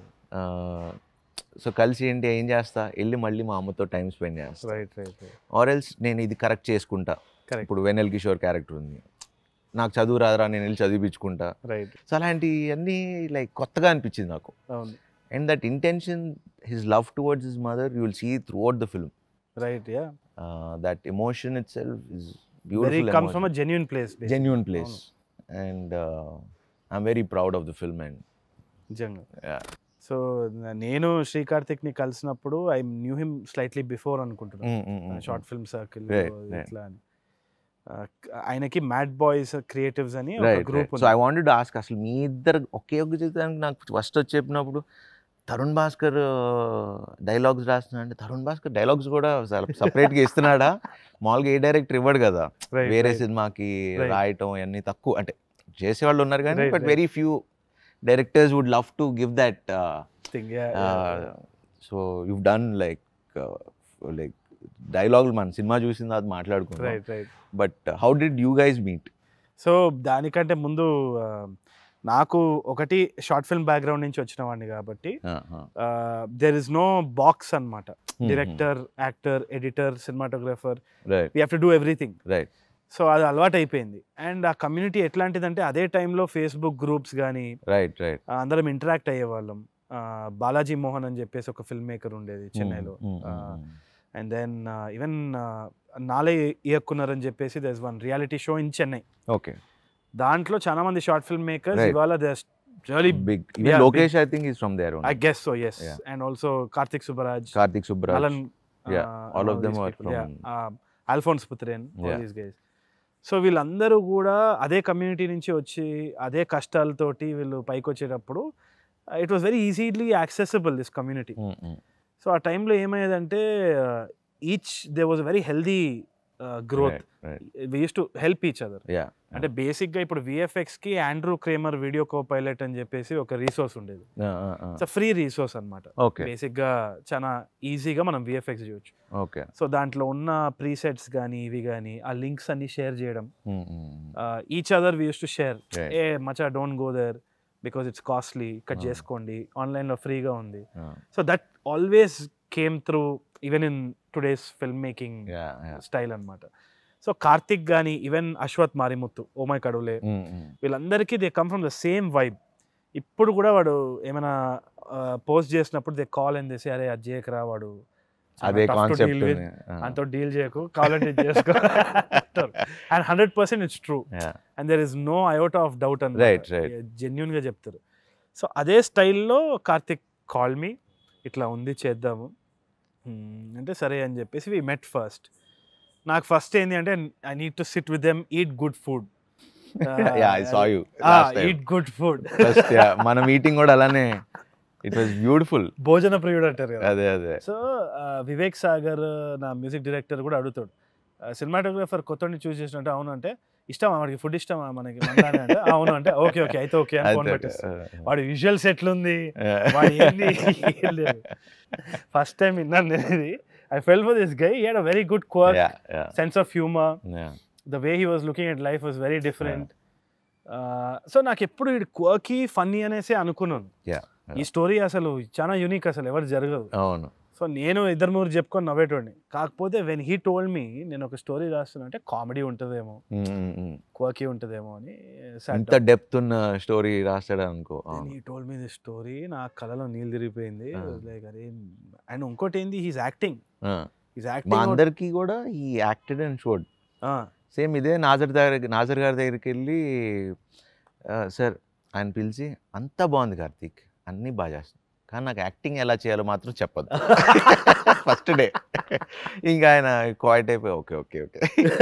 Speaker 2: సో కలిసి ఏంటి ఏం చేస్తా వెళ్ళి మళ్ళీ మా అమ్మతో టైం స్పెండ్ చేస్తా
Speaker 1: రైట్ రైట్
Speaker 2: ఆర్ ఎల్స్ నేను ఇది కరెక్ట్ చేసుకుంటా
Speaker 1: కరెక్ట్
Speaker 2: ఇప్పుడు వెనెల్ కిషోర్ క్యారెక్టర్ ఉంది నాకు చదువు రాదురా నేను వెళ్ళి చదివించుకుంటా
Speaker 1: రైట్
Speaker 2: సో అలాంటివన్నీ లైక్ కొత్తగా అనిపించింది నాకు
Speaker 1: అవును
Speaker 2: and that intention his love towards his mother you will see throughout the film
Speaker 1: right yeah
Speaker 2: that emotion itself is
Speaker 1: very comes from
Speaker 2: beautiful
Speaker 1: a genuine place
Speaker 2: genuine place and I'm very proud of the film and
Speaker 1: నిజంగా సో నేను శ్రీ కార్తిక్ ని కలిసినప్పుడు I knew him slightly before అనుకుంటున్నాను short film circle
Speaker 2: Right, right.
Speaker 1: ఇట్లా అని ఆ, ఆయనకి మ్యాడ్ బాయ్స్ క్రియేటివ్స్ అని ఒక
Speaker 2: right
Speaker 1: group
Speaker 2: so I wanted ask అసలు మీ ఇద్దరు ఒకే ఒక జీవితానికి నాకు ఫస్ట్ వచ్చి చెప్పినప్పుడు తరుణ్ భాస్కర్ డైలాగ్స్ రాస్తున్నా అంటే తరుణ్ భాస్కర్ డైలాగ్స్ కూడా సపరేట్గా ఇస్తున్నాడా మామూలుగా ఏ డైరెక్టర్ ఇవ్వడు కదా వేరే సినిమాకి
Speaker 1: Right.
Speaker 2: రాయటం అన్ని తక్కువ అంటే చేసేవాళ్ళు ఉన్నారు కానీ
Speaker 1: Right,
Speaker 2: but
Speaker 1: right.
Speaker 2: Very few directors would love to give that
Speaker 1: thing
Speaker 2: so you done like like డైలాగులు మన సినిమా చూసిన తర్వాత మాట్లాడుకున్నాం
Speaker 1: right right
Speaker 2: but how did you guys meet
Speaker 1: so దానికంటే ముందు ఆ, నాకు ఒకటి షార్ట్ ఫిల్మ్ బ్యాక్గ్రౌండ్ నుంచి వచ్చిన వాడిని కాబట్టి దెర్ ఇస్ నో బాక్స్ అన్నమాట director actor editor cinematographer
Speaker 2: right
Speaker 1: we have to do everything
Speaker 2: right
Speaker 1: so అది అలవాటు అయిపోయింది అండ్ ఆ కమ్యూనిటీ ఎట్లాంటిదంటే అదే టైంలో ఫేస్బుక్ గ్రూప్స్ కానీ
Speaker 2: రైట్ రైట్
Speaker 1: అందరం ఇంటరాక్ట్ అయ్యేవాళ్ళం ఆ, బాలాజీ మోహన్ అని చెప్పేసి ఒక ఫిల్మ్ మేకర్ ఉండేది చెన్నైలో and then even Naalaya Iyakkunar అని చెప్పేసి there one reality show in Chennai
Speaker 2: okay
Speaker 1: దాంట్లో చాలా మంది షార్ట్ ఫిల్మ్ మేకర్స్
Speaker 2: Right.
Speaker 1: ఇవాళ they really
Speaker 2: big
Speaker 1: Yeah,
Speaker 2: Lokesh I think is from there
Speaker 1: I guess so yes
Speaker 2: Yeah.
Speaker 1: And also Karthik Subbaraj
Speaker 2: Karthik Subbaraj
Speaker 1: అలన్
Speaker 2: Yeah, all of them are from-
Speaker 1: Alphonse Puthren
Speaker 2: Yeah.
Speaker 1: These guys so వీళ్ళందరూ కూడా అదే కమ్యూనిటీ నుంచి వచ్చి అదే కష్టాలతోటి వీళ్ళు పైకి వచ్చేటప్పుడు it was very easily accessible this community
Speaker 2: Mm, mm.
Speaker 1: So ఆ టైంలో ఏమయ్యేదంటే each they was very healthy growth
Speaker 2: Right, right.
Speaker 1: We use to help each other
Speaker 2: Yeah.
Speaker 1: అంటే బేసిక్గా ఇప్పుడు విఎఫ్ఎక్స్ కి Andrew Kramer Video Copilot అని చెప్పేసి ఒక రీసోర్స్ ఉండేది
Speaker 2: Uh, uh, uh.
Speaker 1: It's free resource అనమాట
Speaker 2: Okay.
Speaker 1: బేసిక్గా చాలా ఈజీగా మనం విఎఫ్ఎక్స్ చేయొచ్చు
Speaker 2: Okay.
Speaker 1: సో దాంట్లో ఉన్న ప్రీసెట్స్ కానీ ఇవి కానీ ఆ లింక్స్ అన్ని షేర్ చేయడం
Speaker 2: Mm, mm, mm.
Speaker 1: Each other we use to share
Speaker 2: Right.
Speaker 1: ఏ మచా don't go there because it's costly ఇక్కడ
Speaker 2: Ah.
Speaker 1: చేసుకోండి ఆన్లైన్లో ఫ్రీగా ఉంది
Speaker 2: Uh,
Speaker 1: so that always came through even in today's film making
Speaker 2: Yeah, yeah.
Speaker 1: Style అనమాట సో కార్తిక్ కానీ even Ashwath Marimuthu oh my Kadavule
Speaker 2: Mm, mm.
Speaker 1: వీళ్ళందరికీ they come from the same vibe ఇప్పుడు కూడా వాడు ఏమైనా పోస్ట్ చేసినప్పుడు దే కాల్ అని చేసి అరే అది చేయకరా వాడు
Speaker 2: అదే కాన్సెప్ట్
Speaker 1: అంతో డీల్ చేయకు కావాలంటే ఇది చేసుకో and hundred percent it's true and there is no iota of doubt అని
Speaker 2: Right, right.
Speaker 1: జెన్యున్గా చెప్తారు సో అదే స్టైల్లో కార్తిక్ కాల్ మీ ఇట్లా ఉంది చేద్దాము Hmm, అంటే సరే అని చెప్పేసి వి మెట్ ఫస్ట్ నాకు ఫస్ట్ ఏంటి అంటే I need to sit with them eat good food
Speaker 2: yeah I saw you last time
Speaker 1: eat good food
Speaker 2: first మన మీటింగ్ కూడా అలానే ఇట్ వాస్ బ్యూటిఫుల్
Speaker 1: భోజన ప్రియుడు అంటారు కదా
Speaker 2: అదే అదే
Speaker 1: సో వివేక్ సాగర్ నా మ్యూజిక్ డైరెక్టర్ కూడా అడుగుతాడు సినిమాటోగ్రాఫర్ కొత్తని చూస్ చేసినట్టు అవును అంటే ఇష్టమా వాడికి ఫుడ్ ఇష్టమా మనకి మనలానే అంటే "ఆ, అవును అంటే ఓకే ఓకే అయితే ఓకే అని ఫోన్ పెట్టేస్తాడు వాడి విజువల్స్ ఎట్లుంది వాడు ఏంది ఏం లేదు ఫస్ట్ టైం విన్నాను నేను ఇది I fell for this guy had a very good quirk sense of humour the way he was looking at life was very different so నాకు ఎప్పుడు ఇది క్వర్కీ ఫన్నీ అనేసి అనుకున్నాను
Speaker 2: Yeah,
Speaker 1: ఈ స్టోరీ అసలు చాలా యూనిక్ అసలు ఎవరు జరగదు
Speaker 2: అవును
Speaker 1: సో నేను ఇద్దరు మూడు చెప్పుకొని నవ్వేటోడిని కాకపోతే వెన్ హీ టోల్డ్ మీ నేను ఒక స్టోరీ రాస్తున్నా అంటే కామెడీ ఉంటుందేమో
Speaker 2: Mm, mm, mm.
Speaker 1: క్వర్కీ ఉంటుందేమో అని
Speaker 2: ఇంత డెప్త్ ఉన్న స్టోరీ రాస్తాడు అనుకో
Speaker 1: ఈ టోల్డ్ మీ ది స్టోరీ నా కళలో నీళ్ళు తిరిగిపోయింది
Speaker 2: Ah.
Speaker 1: లైక్ అరే అండ్ ఇంకోటి ఏంది హీస్ యాక్టింగ్ హీస్
Speaker 2: మా
Speaker 1: యాక్టింగ్
Speaker 2: అందరికి కూడా ఈ యాక్టెడ్ అండ్ షోడ్ సేమ్ ఇదే నాజర్ దగ్గర నాజర్ గారి దగ్గరికి వెళ్ళి సార్ ఆయన పిలిచి అంతా బాగుంది కార్తీక్ అన్నీ బాగా చేస్తాను కానీ నాకు యాక్టింగ్ ఎలా చేయాలో మాత్రం చెప్పదు ఫస్ట్ డే ఇంకా ఆయన క్వైట్ అయిపోయి okay okay okay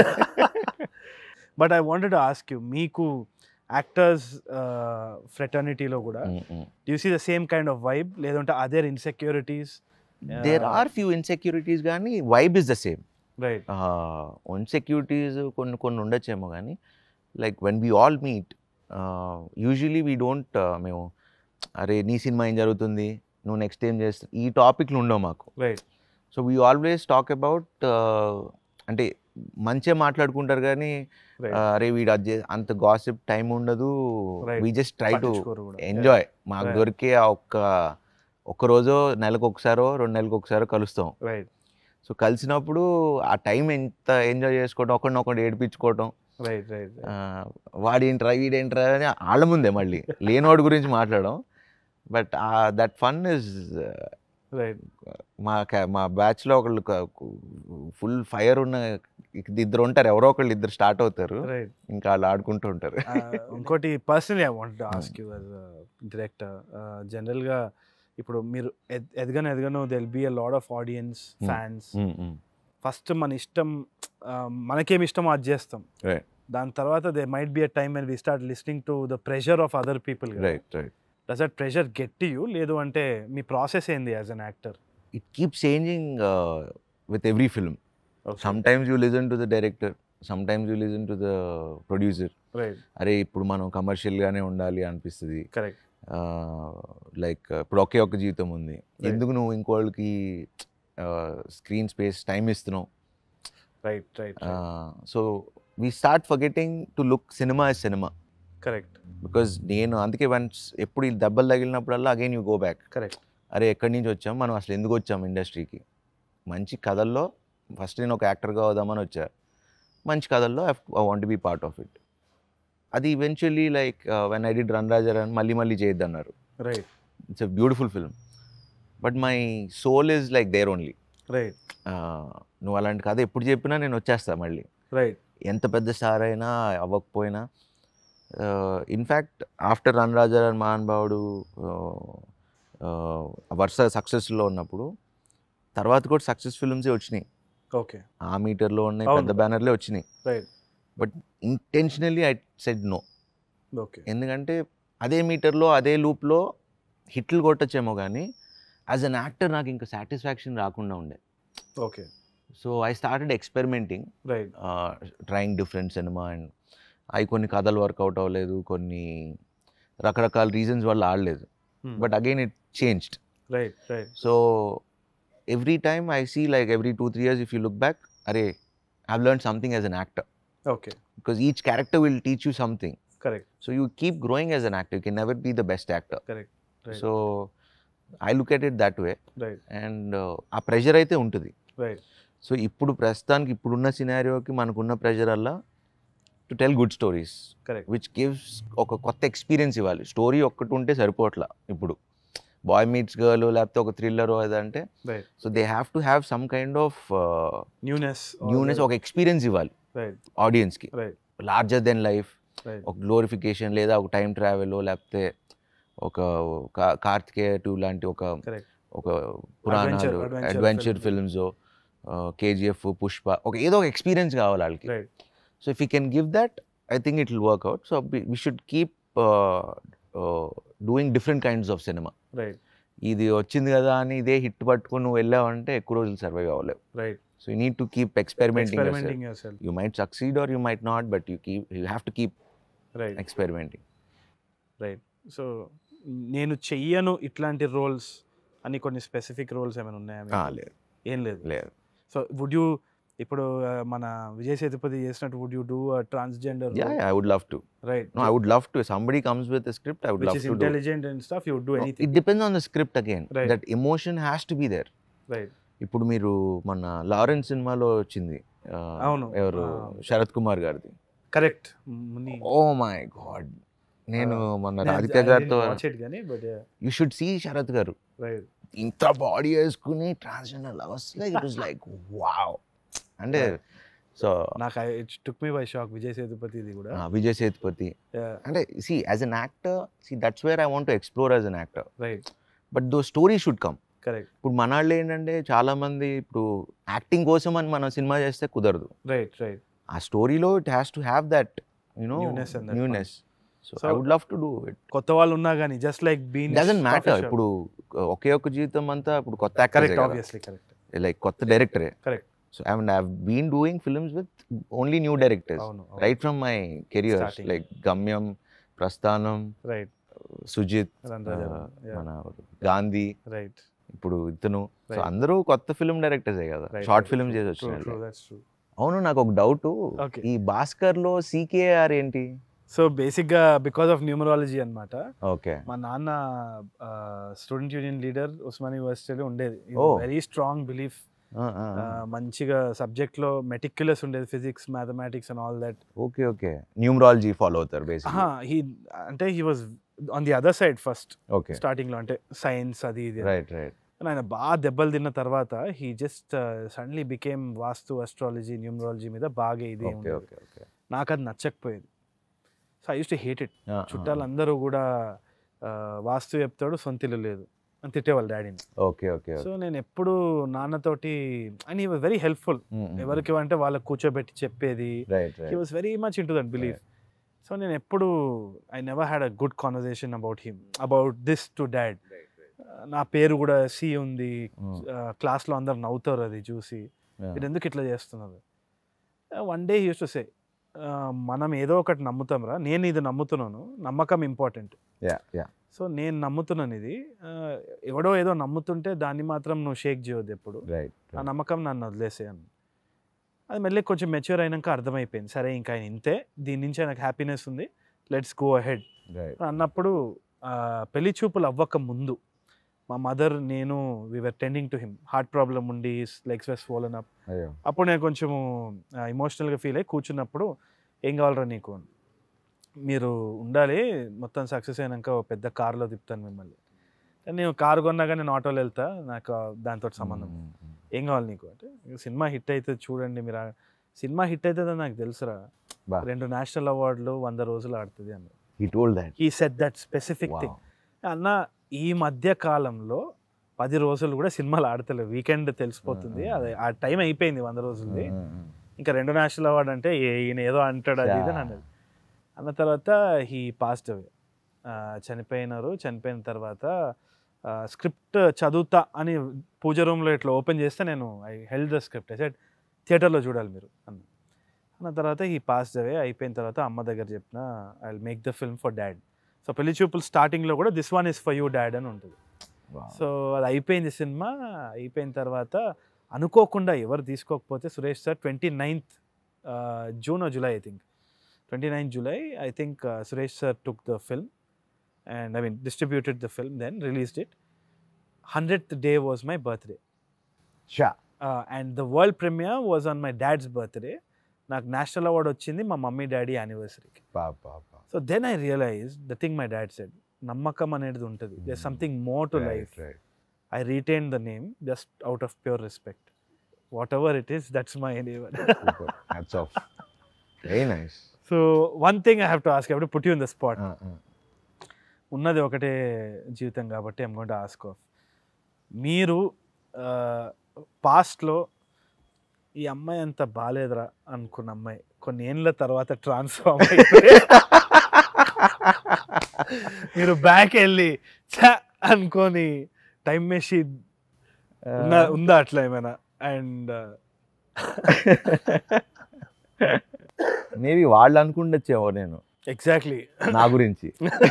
Speaker 1: but I wanted ask you మీకు యాక్టర్స్ ఫ్రెటర్నిటీలో కూడా you see the same kind of vibe లేదంటే other insecurities
Speaker 2: there are few insecurities కానీ vibe is the same
Speaker 1: right
Speaker 2: insecurities కొన్ని కొన్ని ఉండొచ్చేమో కానీ like when we all meet usually we don't మేము అరే నీ సినిమా ఏం జరుగుతుంది నువ్వు నెక్స్ట్ ఏం చేస్తావు ఈ టాపిక్లు ఉండవు మాకు
Speaker 1: right
Speaker 2: so we always talk about అంటే మంచిగా మాట్లాడుకుంటారు కానీ
Speaker 1: Right.
Speaker 2: uh, అరే వీడు అది చే- అంత గాసిప్ టైం ఉండదు
Speaker 1: Right.
Speaker 2: We just try to
Speaker 1: పట్టించుకోరు కూడా.
Speaker 2: ఎంజాయ్ మాకు
Speaker 1: Right.
Speaker 2: దొరికే ఆ ఒక్క ఒక్క రోజు నెలకు ఒకసారో రెండు నెలలకు ఒకసారో కలుస్తాం
Speaker 1: రైట్
Speaker 2: సో కలిసినప్పుడు ఆ టైం ఎంత ఎంజాయ్ చేసుకోవడం ఒకరినొకటి ఏడిపించుకోవడం
Speaker 1: రైట్ రైట్
Speaker 2: ఆ, వాడేంట్రా వీడేంట్రా అని వాళ్ళ ముందే మళ్ళీ లేనివాడి గురించి మాట్లాడడం but that fun is
Speaker 1: right
Speaker 2: మా ca- మా బ్యాచ్లో ఒకళ్ళు ఫుల్ ఫైర్ ఉన్న ఇద్దరు ఉంటారు ఎవరో ఒకళ్ళు ఇద్దరు స్టార్ట్ అవుతారు
Speaker 1: రైట్
Speaker 2: ఇంకా వాళ్ళు ఆడుకుంటూ ఉంటారు
Speaker 1: ఇంకోటి personally I want ask you as director జనరల్గా ఇప్పుడు మీరు ఎద్- ఎదగను ఎదగను there'll be a load of audience
Speaker 2: Hmm.
Speaker 1: Fans
Speaker 2: Mm, mm.
Speaker 1: First మన ఇష్టం uh, మనకేం ఇష్టమో అది చేస్తాం
Speaker 2: Right.
Speaker 1: దాని తర్వాత they might be a time and we start listening to the pressure of other people
Speaker 2: right right
Speaker 1: does that pressure get you లేదు అంటే మీ ప్రాసెస్ ఏంది as an actor
Speaker 2: it keep changing with every film sometimes you listen to the director sometimes you listen to the producer
Speaker 1: right
Speaker 2: అరే ఇప్పుడు మనం కమర్షియల్గానే ఉండాలి అనిపిస్తుంది
Speaker 1: కరెక్ట్
Speaker 2: లైక్ ఇప్పుడు ఒకే ఒక్క జీవితం ఉంది ఎందుకు నువ్వు ఇంకోళ్ళకి స్క్రీన్ స్పేస్ టైం ఇస్తున్నావు
Speaker 1: right right
Speaker 2: so we start forgetting to look cinema is cinema
Speaker 1: correct
Speaker 2: because నేను అందుకే వన్స్ ఎప్పుడు ఈ దెబ్బలు తగిలినప్పుడల్లా again you go back
Speaker 1: correct
Speaker 2: అరే ఎక్కడి నుంచి వచ్చాం మనం అసలు ఎందుకు వచ్చాం ఇండస్ట్రీకి మంచి కథల్లో ఫస్ట్ నేను ఒక యాక్టర్గా అవుదామని వచ్చా మంచి కథల్లో I want be part of it అది eventually like when I did run Raja అని మళ్ళీ మళ్ళీ చేయొద్దన్నారు
Speaker 1: right
Speaker 2: it's a beautiful film but my soul is like there only
Speaker 1: right
Speaker 2: నువ్వు అలాంటి కథ ఎప్పుడు చెప్పినా నేను వచ్చేస్తా మళ్ళీ
Speaker 1: రైట్
Speaker 2: ఎంత పెద్ద స్టార్ అయినా అవ్వకపోయినా ఇన్ఫ్యాక్ట్ ఆఫ్టర్ రన్ రాజా మహానుభావుడు వరుస సక్సెస్లో ఉన్నప్పుడు తర్వాత కూడా సక్సెస్ ఫిల్మ్సే వచ్చినాయి
Speaker 1: ఓకే
Speaker 2: ఆ మీటర్లో ఉన్నాయి
Speaker 1: అవును.
Speaker 2: పెద్ద బ్యానర్లే వచ్చినాయి
Speaker 1: right
Speaker 2: but intentionally I said no
Speaker 1: okay
Speaker 2: ఎందుకంటే అదే మీటర్లో అదే లూప్లో హిట్లు కొట్టచ్చేమో కానీ యాజ్ అన్ యాక్టర్ నాకు ఇంకా సాటిస్ఫాక్షన్ రాకుండా ఉండే
Speaker 1: okay
Speaker 2: so I started experimenting
Speaker 1: right
Speaker 2: trying different cinema and అవి కొన్ని కథలు వర్కౌట్ అవ్వలేదు కొన్ని రకరకాల రీజన్స్ వల్ల ఆడలేదు but again it changed
Speaker 1: right right
Speaker 2: so every time I see like every two three years if you look back అరే I've learn something as an actor
Speaker 1: okay
Speaker 2: because each character will teach you something
Speaker 1: correct
Speaker 2: so you keep growing as an actor you can never be the best actor
Speaker 1: correct right
Speaker 2: so I look at it that way
Speaker 1: right
Speaker 2: and ఆ ప్రెషర్ అయితే ఉంటుంది
Speaker 1: రైట్
Speaker 2: సో ఇప్పుడు ప్రస్తుతానికి ఇప్పుడున్న సినారియోకి మనకున్న ప్రెషర్ అలా to tell good stories
Speaker 1: correct
Speaker 2: which gives ఒక కొత్త ఎక్స్పీరియన్స్ ఇవ్వాలి స్టోరీ ఒక్కటి ఉంటే సరిపోవట్లా ఇప్పుడు బాయ్ మీట్స్ గర్ల్ లేకపోతే ఒక థ్రిల్లర్ అదంటే
Speaker 1: right
Speaker 2: so they have to have some kind of
Speaker 1: newness
Speaker 2: newness ఒక ఎక్స్పీరియన్స్ ఇవ్వాలి
Speaker 1: రైట్
Speaker 2: ఆడియన్స్కి
Speaker 1: right
Speaker 2: larger than life
Speaker 1: right
Speaker 2: ఒక గ్లోరిఫికేషన్ లేదా ఒక టైం ట్రావెల్ లేకపోతే ఒక కా- కార్తికేయ టూ లాంటి ఒక
Speaker 1: కరెక్ట్
Speaker 2: ఒక పురాణాలు
Speaker 1: adventure
Speaker 2: adventure
Speaker 1: film.
Speaker 2: Films KGF Pushpa ఒక ఏదో ఒక ఎక్స్పీరియన్స్ కావాలి వాళ్ళకి
Speaker 1: right
Speaker 2: so if you can give that I think it will work out so we should keep doing different kinds of cinema
Speaker 1: right
Speaker 2: ఇది వచ్చింది కదా అని ఇదే హిట్ పట్టుకుని నువ్వు వెళ్ళావంటే ఎక్కువ రోజులు సర్వైవ్ అవ్వలేవు
Speaker 1: right
Speaker 2: so you need to keep experimenting
Speaker 1: experimenting yourself
Speaker 2: you might succeed or you might not but you keep you have to keep
Speaker 1: right
Speaker 2: experimenting
Speaker 1: right so నేను చెయ్యను ఇట్లాంటి రోల్స్ అని కొన్ని స్పెసిఫిక్ రోల్స్ ఏమైనా ఉన్నాయా మీకు?
Speaker 2: లేదు
Speaker 1: ఏం లేదు
Speaker 2: లేదు
Speaker 1: సో వుడ్ యూ ఇప్పుడు ఆ, మన విజయ్ సేతుపతి చేసినట్టు would you do transgender
Speaker 2: yeah I would love to
Speaker 1: right
Speaker 2: No, I would love to. If somebody comes with a script, I would
Speaker 1: which
Speaker 2: love
Speaker 1: is
Speaker 2: to do. it.
Speaker 1: Intelligent and stuff you do
Speaker 2: No,
Speaker 1: anything
Speaker 2: it depends on the script again.
Speaker 1: Right.
Speaker 2: That emotion has to be there.
Speaker 1: Right
Speaker 2: ఇప్పుడు మీరు మన లారెన్స్ సినిమాలో వచ్చింది ఆ,
Speaker 1: అవును.
Speaker 2: ఎవరు
Speaker 1: ఆ.
Speaker 2: శరత్ కుమార్ గారిది
Speaker 1: కరెక్ట్
Speaker 2: ఓ మై గాడ్ నేను మొన్న రాధిక గారితో
Speaker 1: వాచ్ ఇట్ కానీ but
Speaker 2: you should see Sharath garu
Speaker 1: right
Speaker 2: ఇంత బాడీ వేసుకుని transgender lovers like it was like wow అంటే
Speaker 1: Right.
Speaker 2: సో
Speaker 1: నాకు it took me by shock Vijay Sethupathi ఇది కూడా
Speaker 2: విజయ్ సేతుపతి అంటే see as an actor see that's where I want to explore as an actor
Speaker 1: right
Speaker 2: but though story should come
Speaker 1: correct
Speaker 2: ఇప్పుడు మన వాళ్ళు ఏంటంటే చాలా మంది ఇప్పుడు యాక్టింగ్ కోసం అని మనం సినిమా చేస్తే కుదరదు
Speaker 1: రైట్ రైట్
Speaker 2: ఆ స్టోరీలో it has to have that you know
Speaker 1: Newness and that
Speaker 2: newness so
Speaker 1: So-
Speaker 2: I would love to do it
Speaker 1: కొత్త వాళ్ళు ఉన్నా కానీ just like been
Speaker 2: doesn't matter ఇప్పుడు ఒకే ఒక్క జీవితం అంతా ఇప్పుడు కొత్త
Speaker 1: correct
Speaker 2: actor
Speaker 1: obviously correct
Speaker 2: like కొత్త డైరెక్టరే
Speaker 1: correct
Speaker 2: so I mean I been doing films with only new directors
Speaker 1: అవును
Speaker 2: right from my career
Speaker 1: Starting.
Speaker 2: Like Gamyam Prasthanam
Speaker 1: right
Speaker 2: Sujith
Speaker 1: రంధ్రాజన్
Speaker 2: మన గాంధీ
Speaker 1: రైట్
Speaker 2: ఇప్పుడు ఇతను సో
Speaker 1: Right.
Speaker 2: అందరూ కొత్త ఫిల్మ్ డైరెక్టర్సే కదా షార్ట్ ఫిల్మ్ చేసి వచ్చినారు
Speaker 1: దట్స్ ట్రూ
Speaker 2: అవును నాకు ఒక డౌట్
Speaker 1: Okay.
Speaker 2: ఈ భాస్కర్ లో సీకేఆర్ ఏంటి
Speaker 1: సో బేసిక్గా బికాస్ ఆఫ్ న్యూమరాలజీ అన్నమాట
Speaker 2: ఓకే
Speaker 1: మా నాన్న స్టూడెంట్ యూనియన్ లీడర్ ఉస్మాన్ యూనివర్సిటీలో ఉండేది
Speaker 2: Oh.
Speaker 1: వెరీ స్ట్రాంగ్ బిలీఫ్ మంచిగా సబ్జెక్ట్లో మెటిక్యులస్ ఉండేది physics mathematics and all that
Speaker 2: okay okay numerology follow అవుతారు బేసిక్
Speaker 1: హీ అంటే he was on the other side first
Speaker 2: okay
Speaker 1: స్టార్టింగ్లో అంటే సైన్స్ అది ఇది
Speaker 2: రైట్ రైట్
Speaker 1: And ఆయన బాగా దెబ్బలు తిన్న తర్వాత he just suddenly became vastu astrology numerology మీద బాగా ఇది
Speaker 2: ఓకే
Speaker 1: ఉండేది.
Speaker 2: ఓకే ఓకే
Speaker 1: నాకు అది నచ్చకపోయేది so I use to hate it చుట్టాలందరూ కూడా ఆ, వాస్తు చెప్తాడు సొంతిల్లు లేదు అని తిట్టేవాళ్ళు డాడీని
Speaker 2: ఓకే ఓకే
Speaker 1: సో నేను ఎప్పుడు నాన్నతోటి and he was very helpful ఎవరికి అంటే వాళ్ళకి కూర్చోబెట్టి చెప్పేది
Speaker 2: right
Speaker 1: he
Speaker 2: right
Speaker 1: was very much into that belief so నేను ఎప్పుడు I never had a good conversation about him about this to dad నా పేరు కూడా సి ఉంది క్లాస్లో అందరు నవ్వుతారు అది చూసి మీరు ఎందుకు ఇట్లా చేస్తున్నారు one day use to say మనం ఏదో ఒకటి నమ్ముతాం రా నేను ఇది నమ్ముతున్నాను నమ్మకం ఇంపార్టెంట్
Speaker 2: యా యా
Speaker 1: సో నేను నమ్ముతున్నాను ఇది ఆ, ఎవడో ఏదో నమ్ముతుంటే దాన్ని మాత్రం నువ్వు షేక్ చేయొద్దు ఎప్పుడు
Speaker 2: రైట్
Speaker 1: ఆ నమ్మకం నన్ను వదిలేసే అని అది మళ్ళీ కొంచెం మెచ్యూర్ అయినాక అర్థమైపోయింది సరే ఇంకా ఆయన ఇంతే దీని నుంచి నాకు హ్యాపీనెస్ ఉంది లెట్స్ గో అహెడ్
Speaker 2: రైట్
Speaker 1: అన్నప్పుడు ఆ, పెళ్లి చూపులు అవ్వక ముందు మా మదర్ నేను we're tending to him heart problem ఉండి లెగ్స్ వెస్ ఫోలన్ అప్
Speaker 2: అయ్యో
Speaker 1: అప్పుడు నేను కొంచెము ఎమోషనల్గా ఫీల్ అయ్యి కూర్చున్నప్పుడు ఏం కావాలరా నీకు అని. మీరు ఉండాలి మొత్తం సక్సెస్ అయినాక ఓ పెద్ద కార్లో తిప్పుతాను మిమ్మల్ని కానీ నేను కారు కొన్నా కానీ నేను ఆటోలో వెళ్తా నాకు దాంతో సంబంధం ఏం కావాలి నీకు అంటే "ఇక సినిమా హిట్ అవుతుంది చూడండి మీరు ఆ- సినిమా హిట్ అవుతుందని నాకు తెలుసురా
Speaker 2: బా.
Speaker 1: రెండు నేషనల్ అవార్డులు వంద రోజులు ఆడుతుంది అని
Speaker 2: హీ టోల్డ్ దట్
Speaker 1: ఈ సెట్ దట్ స్పెసిఫిక్ థింగ్ అన్న ఈ మధ్య కాలంలో పది రోజులు కూడా సినిమాలు ఆడతలేవు వీకెండ్ తెలిసిపోతుంది
Speaker 2: ఆ, ఆ.
Speaker 1: అది ఆ టైం అయిపోయింది వంద రోజులది
Speaker 2: ఉమ్, ఉమ్.
Speaker 1: ఇంకా రెండు నేషనల్ అవార్డు అంటే ఏ- ఈయన ఏదో అంటాడు అది ఇది అని
Speaker 2: Yeah.
Speaker 1: అన్నది అన్న తర్వాత హీ పాస్ట్ అవే చనిపోయినారు చనిపోయిన తర్వాత స్క్రిప్ట్ చదువుతా అని పూజ రూమ్లో ఇట్లా ఓపెన్ చేస్తే నేను I held the script I said థియేటర్లో చూడాలి మీరు అన్న అన్న తర్వాత ఈ పాస్ట్ అవే అయిపోయిన తర్వాత అమ్మ దగ్గర చెప్పిన I will make the film for dad so Pelli Choopulu స్టార్టింగ్లో కూడా this one is for you dad అని ఉంటుంది
Speaker 2: Wow.
Speaker 1: సో అది అయిపోయింది సినిమా అయిపోయిన తర్వాత అనుకోకుండా ఎవరు తీసుకోకపోతే Suresh sir twenty ninth June July I think twenty ninth July I think Suresh sir took the film and I mean distributed the film then released it hundred day was my birthday
Speaker 2: Sure.
Speaker 1: And the world premiere was on my dad's birthday నాకు నేషనల్ అవార్డ్ వచ్చింది మా మమ్మీ డాడీ యానివర్సరీకి
Speaker 2: పా, పా, పా.
Speaker 1: So then I realise the thing my dad said నమ్మకం అనేది ఉంటుంది they
Speaker 2: Mm.
Speaker 1: Something more to
Speaker 2: Right,
Speaker 1: life
Speaker 2: right.
Speaker 1: I retain the name just out of pure respect. Whatever it is, that's my name.
Speaker 2: Super. Hats off. Very nice.
Speaker 1: so one thing I have to ask, I have to put you in the spot.
Speaker 2: Uh, uh.
Speaker 1: ఉన్నది ఒకటే జీవితం కాబట్టి I'm going to ask of మీరు పాస్ట్లో ఈ అమ్మాయి అంత బాగాలేదురా అనుకున్న అమ్మాయి కొన్ని ఏళ్ళ తర్వాత ట్రాన్స్ఫార్మ్ అయితే మీరు బ్యాక్ వెళ్ళి ఛ అనుకొని టైం మెషిన్ ఉన్నా- ఉందా అట్లా ఏమైనా అండ్
Speaker 2: మేబీ వాళ్ళు అనుకుండొచ్చేమో నేను
Speaker 1: ఎగ్జాక్ట్లీ
Speaker 2: నా గురించి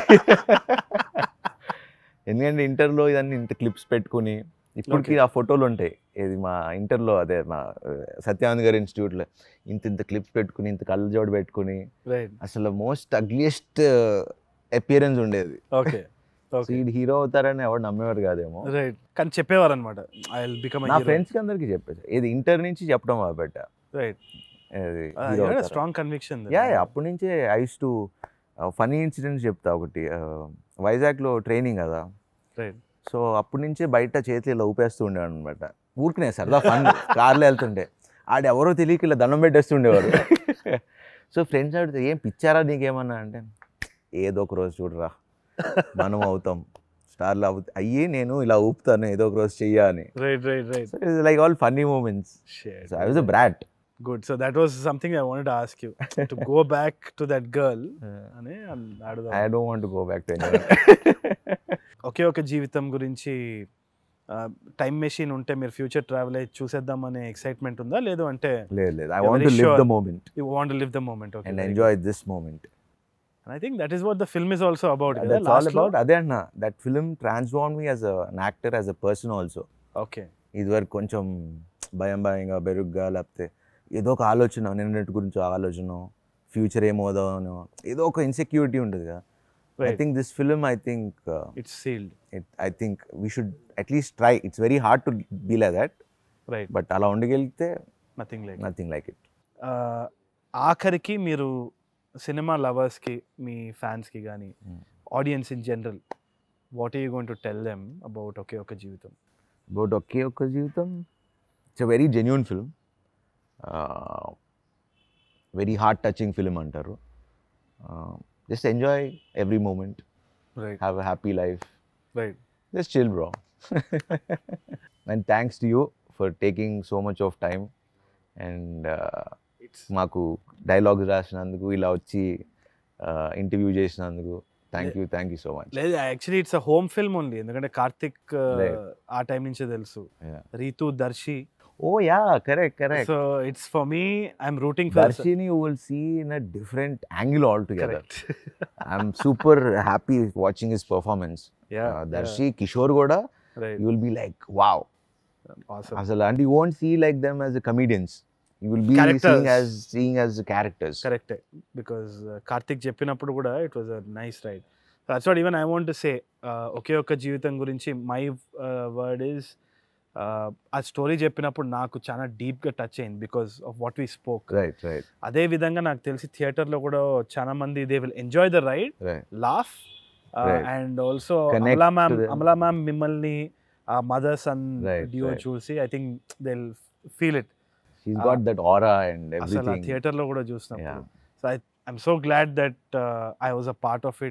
Speaker 2: ఎందుకంటే ఇంటర్లో ఇదన్నీ ఇంత క్లిప్స్ పెట్టుకుని ఇప్పటికి
Speaker 1: Okay.
Speaker 2: ఆ ఫోటోలు ఉంటాయి ఇది మా ఇంటర్లో అదే మా సత్యానంద్ గారి ఇన్స్టిట్యూట్లో ఇంత ఇంత క్లిప్స్ పెట్టుకుని ఇంత కళ్ళజోడు పెట్టుకుని
Speaker 1: రైట్
Speaker 2: అసలు మోస్ట్ అగ్లియెస్ట్ అపియరెన్స్ ఉండేది
Speaker 1: ఓకే
Speaker 2: సో
Speaker 1: ఓకే
Speaker 2: ఈ హీరో అవుతారని ఎవరు నమ్మేవారు కాదేమో
Speaker 1: రైట్ కానీ చెప్పేవారు అనమాట ఐ విల్ బికమ్
Speaker 2: నా ఫ్రెండ్స్కి అందరికి చెప్పేసి ఇది ఇంటర్ నుంచి చెప్పడం మొదలుపెట్ట
Speaker 1: రైట్
Speaker 2: ఇది hero అవుతారని.
Speaker 1: స్ట్రాంగ్ కన్విక్షన్
Speaker 2: యా యా అప్పటి నుంచే ఐస్ టు ఫనీ ఇన్సిడెంట్స్ చెప్తా ఒకటి uh, వైజాగ్లో ట్రైనింగ్ కదా
Speaker 1: రైట్
Speaker 2: సో అప్పటి నుంచే బయట చేతులు ఇలా ఊపేస్తూ ఉండేవాడు అనమాట ఊరికనే సరదా ఫన్ కార్లో వెళ్తుంటే ఆడ ఎవరో తెలియక ఇలా దండం పెట్టేస్తుండేవారు సో ఫ్రెండ్స్ అడిగితే ఏం పిచ్చారా నీకేమన్నా అంటే ఏదో ఒక రోజు చూడరా మనం అవుతాం స్టార్లు అవు అయ్యి నేను ఇలా ఊపుతాను ఏదో ఒక రోజు చెయ్యా అని
Speaker 1: right right right
Speaker 2: so it's like all funny moments so I was a brat
Speaker 1: good so that was something I wanted ask you to go back to that girl అని
Speaker 2: ఐ
Speaker 1: అడుగుదాం
Speaker 2: don't want go back to
Speaker 1: ఒకే ఒక జీవితం గురించి టైం మెషిన్ ఉంటే మీరు ఫ్యూచర్ ట్రావెల్ అయ్యి చూసేద్దాం అనే ఎక్సైట్మెంట్ ఉందా లేదు అంటే
Speaker 2: లేదు లేదు I
Speaker 1: You're
Speaker 2: want
Speaker 1: very
Speaker 2: to live the
Speaker 1: sure.
Speaker 2: Moment
Speaker 1: you want live the moment okay
Speaker 2: and enjoy this moment
Speaker 1: I think that is what the film is also about
Speaker 2: that's all about అదే అన్న that film transform me as an actor as a person also
Speaker 1: okay
Speaker 2: ఇదివరకు కొంచెం భయం భయంగా బెరుగ్గా లేకపోతే ఏదో ఒక ఆలోచన నిన్నటి గురించి ఆలోచన ఫ్యూచర్ ఏమవుదామనో ఏదో ఒక ఇన్సెక్యూరిటీ ఉంటుంది కదా I
Speaker 1: right
Speaker 2: think this film I think
Speaker 1: it's sealed
Speaker 2: it I think we should at least try it's very hard to be like that
Speaker 1: right
Speaker 2: but అలా ఉండగలిగితే
Speaker 1: nothing like
Speaker 2: nothing like it
Speaker 1: ఆఖరికి మీరు సినిమా లవర్స్కి మీ ఫ్యాన్స్కి కానీ
Speaker 2: Hmm.
Speaker 1: Audience in general what you going to tell them about ఒకే ఒక జీవితం
Speaker 2: బట్ ఒకే ఒక్క జీవితం it's a very genuine film very heart touching film అంటారు just enjoy every moment
Speaker 1: right
Speaker 2: have a happy life
Speaker 1: right
Speaker 2: just chill bro and thanks to you for taking so much of time and
Speaker 1: it's
Speaker 2: మాకు డైలాగ్స్ రాసినందుకు ఇలా వచ్చి ఇంటర్వ్యూ చేసినందుకు thank you thank you so much
Speaker 1: లేదు actually it's a home film only ఎందుకంటే కార్తిక్
Speaker 2: Right.
Speaker 1: ఆ టైం నుంచే తెలుసు
Speaker 2: Yeah.
Speaker 1: రీతు దర్శి
Speaker 2: ఓ yeah correct correct
Speaker 1: so it's for me I'm rooting for
Speaker 2: దర్శిని you will see in a different angle all together
Speaker 1: correct
Speaker 2: I'm super happy watching his performance
Speaker 1: yeah
Speaker 2: Darshi Kishore కూడా
Speaker 1: right
Speaker 2: you will be like wow
Speaker 1: awesome
Speaker 2: అసలు and you won't see like them as comedians you will be
Speaker 1: Characters.
Speaker 2: Seeing as seeing as characters
Speaker 1: కరెక్టే బికాజ్ కార్తిక్ చెప్పినప్పుడు కూడా it was a nice ride that's what even I want say ఒకే ఒక్క జీవితం గురించి మై వర్డ్ ఈస్ ఆ స్టోరీ చెప్పినప్పుడు నాకు చాలా డీప్గా టచ్ అయింది because of what we spoke
Speaker 2: right right
Speaker 1: అదే విధంగా నాకు తెలిసి థియేటర్లో కూడా చాలా మంది they will enjoy the ride
Speaker 2: right
Speaker 1: laugh
Speaker 2: Right.
Speaker 1: And also
Speaker 2: Connect
Speaker 1: Amala ma'am
Speaker 2: to them.
Speaker 1: Amala ma'am మిమ్మల్ని ఆ మదర్స్ అండ్
Speaker 2: Right,
Speaker 1: డియో
Speaker 2: right.
Speaker 1: చూసి I think they feel it
Speaker 2: she's
Speaker 1: Ah.
Speaker 2: Got that aura and
Speaker 1: అసలు ఆ
Speaker 2: ఎవ్రీథింగ్
Speaker 1: థియేటర్లో కూడా చూసినప్పుడు
Speaker 2: Yeah.
Speaker 1: So I I'm so glad that I was a part of it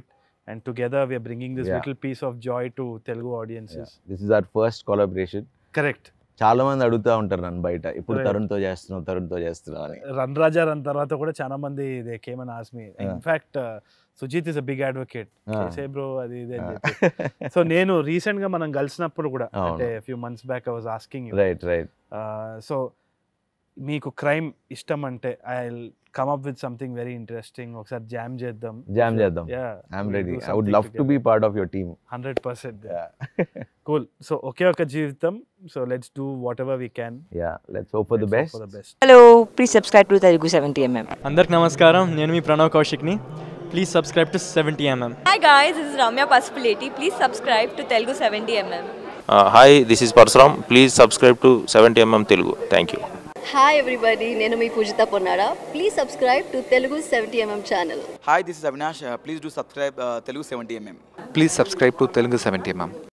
Speaker 1: and together we're bringing this
Speaker 2: Yeah.
Speaker 1: Little piece of joy to Telugu audiences
Speaker 2: this is our first collaboration
Speaker 1: correct
Speaker 2: చాలా మంది అడుగుతూ ఉంటారు నన్ను బయట ఇప్పుడు
Speaker 1: Right.
Speaker 2: తరుణ్తో చేస్తున్నావు తరుణ్తో చేస్తున్నావు అని
Speaker 1: రన్ రాజా రన్ తర్వాత కూడా చాలా మంది దే కేమ్ అండ్ ఆస్ me in fact Sujeeth is a big advocate
Speaker 2: Ah.
Speaker 1: చేసే బ్రో అది ఇది అని చెప్పి సో నేను రీసెంట్ గా మనం కలిసినప్పుడు కూడా
Speaker 2: అవును.
Speaker 1: అంటే few months back I was asking
Speaker 2: right right
Speaker 1: so మీకు క్రైమ్ ఇష్టం అంటే I come up with something very interesting ఒకసారి జామ్ చేద్దాం
Speaker 2: జామ్ చేద్దాం I'm ready I would love to be part of your team
Speaker 1: hundred percent cool so ఒకే ఒక జీవితం so let's do whatever we can
Speaker 2: yeah let's hope for the best
Speaker 1: for the best
Speaker 3: hello please subscribe to Telugu seventy MM
Speaker 4: అందరికి నమస్కారం నేను మీ ప్రణవ్ కౌశిక్ని please subscribe to seventy MM
Speaker 5: Hi guys, this is Ramya Pasupuleti. Please subscribe to Telugu 70mm.
Speaker 6: Hi this is Parasuram please subscribe to seventy MM Telugu thank you
Speaker 7: hi everybody నేను మీ Poojitha Ponnada please subscribe to Telugu seventy MM channel
Speaker 8: Hi, this is Avinash. Uh, please do subscribe uh, Telugu 70mm.
Speaker 9: Please subscribe to Telugu 70 mm.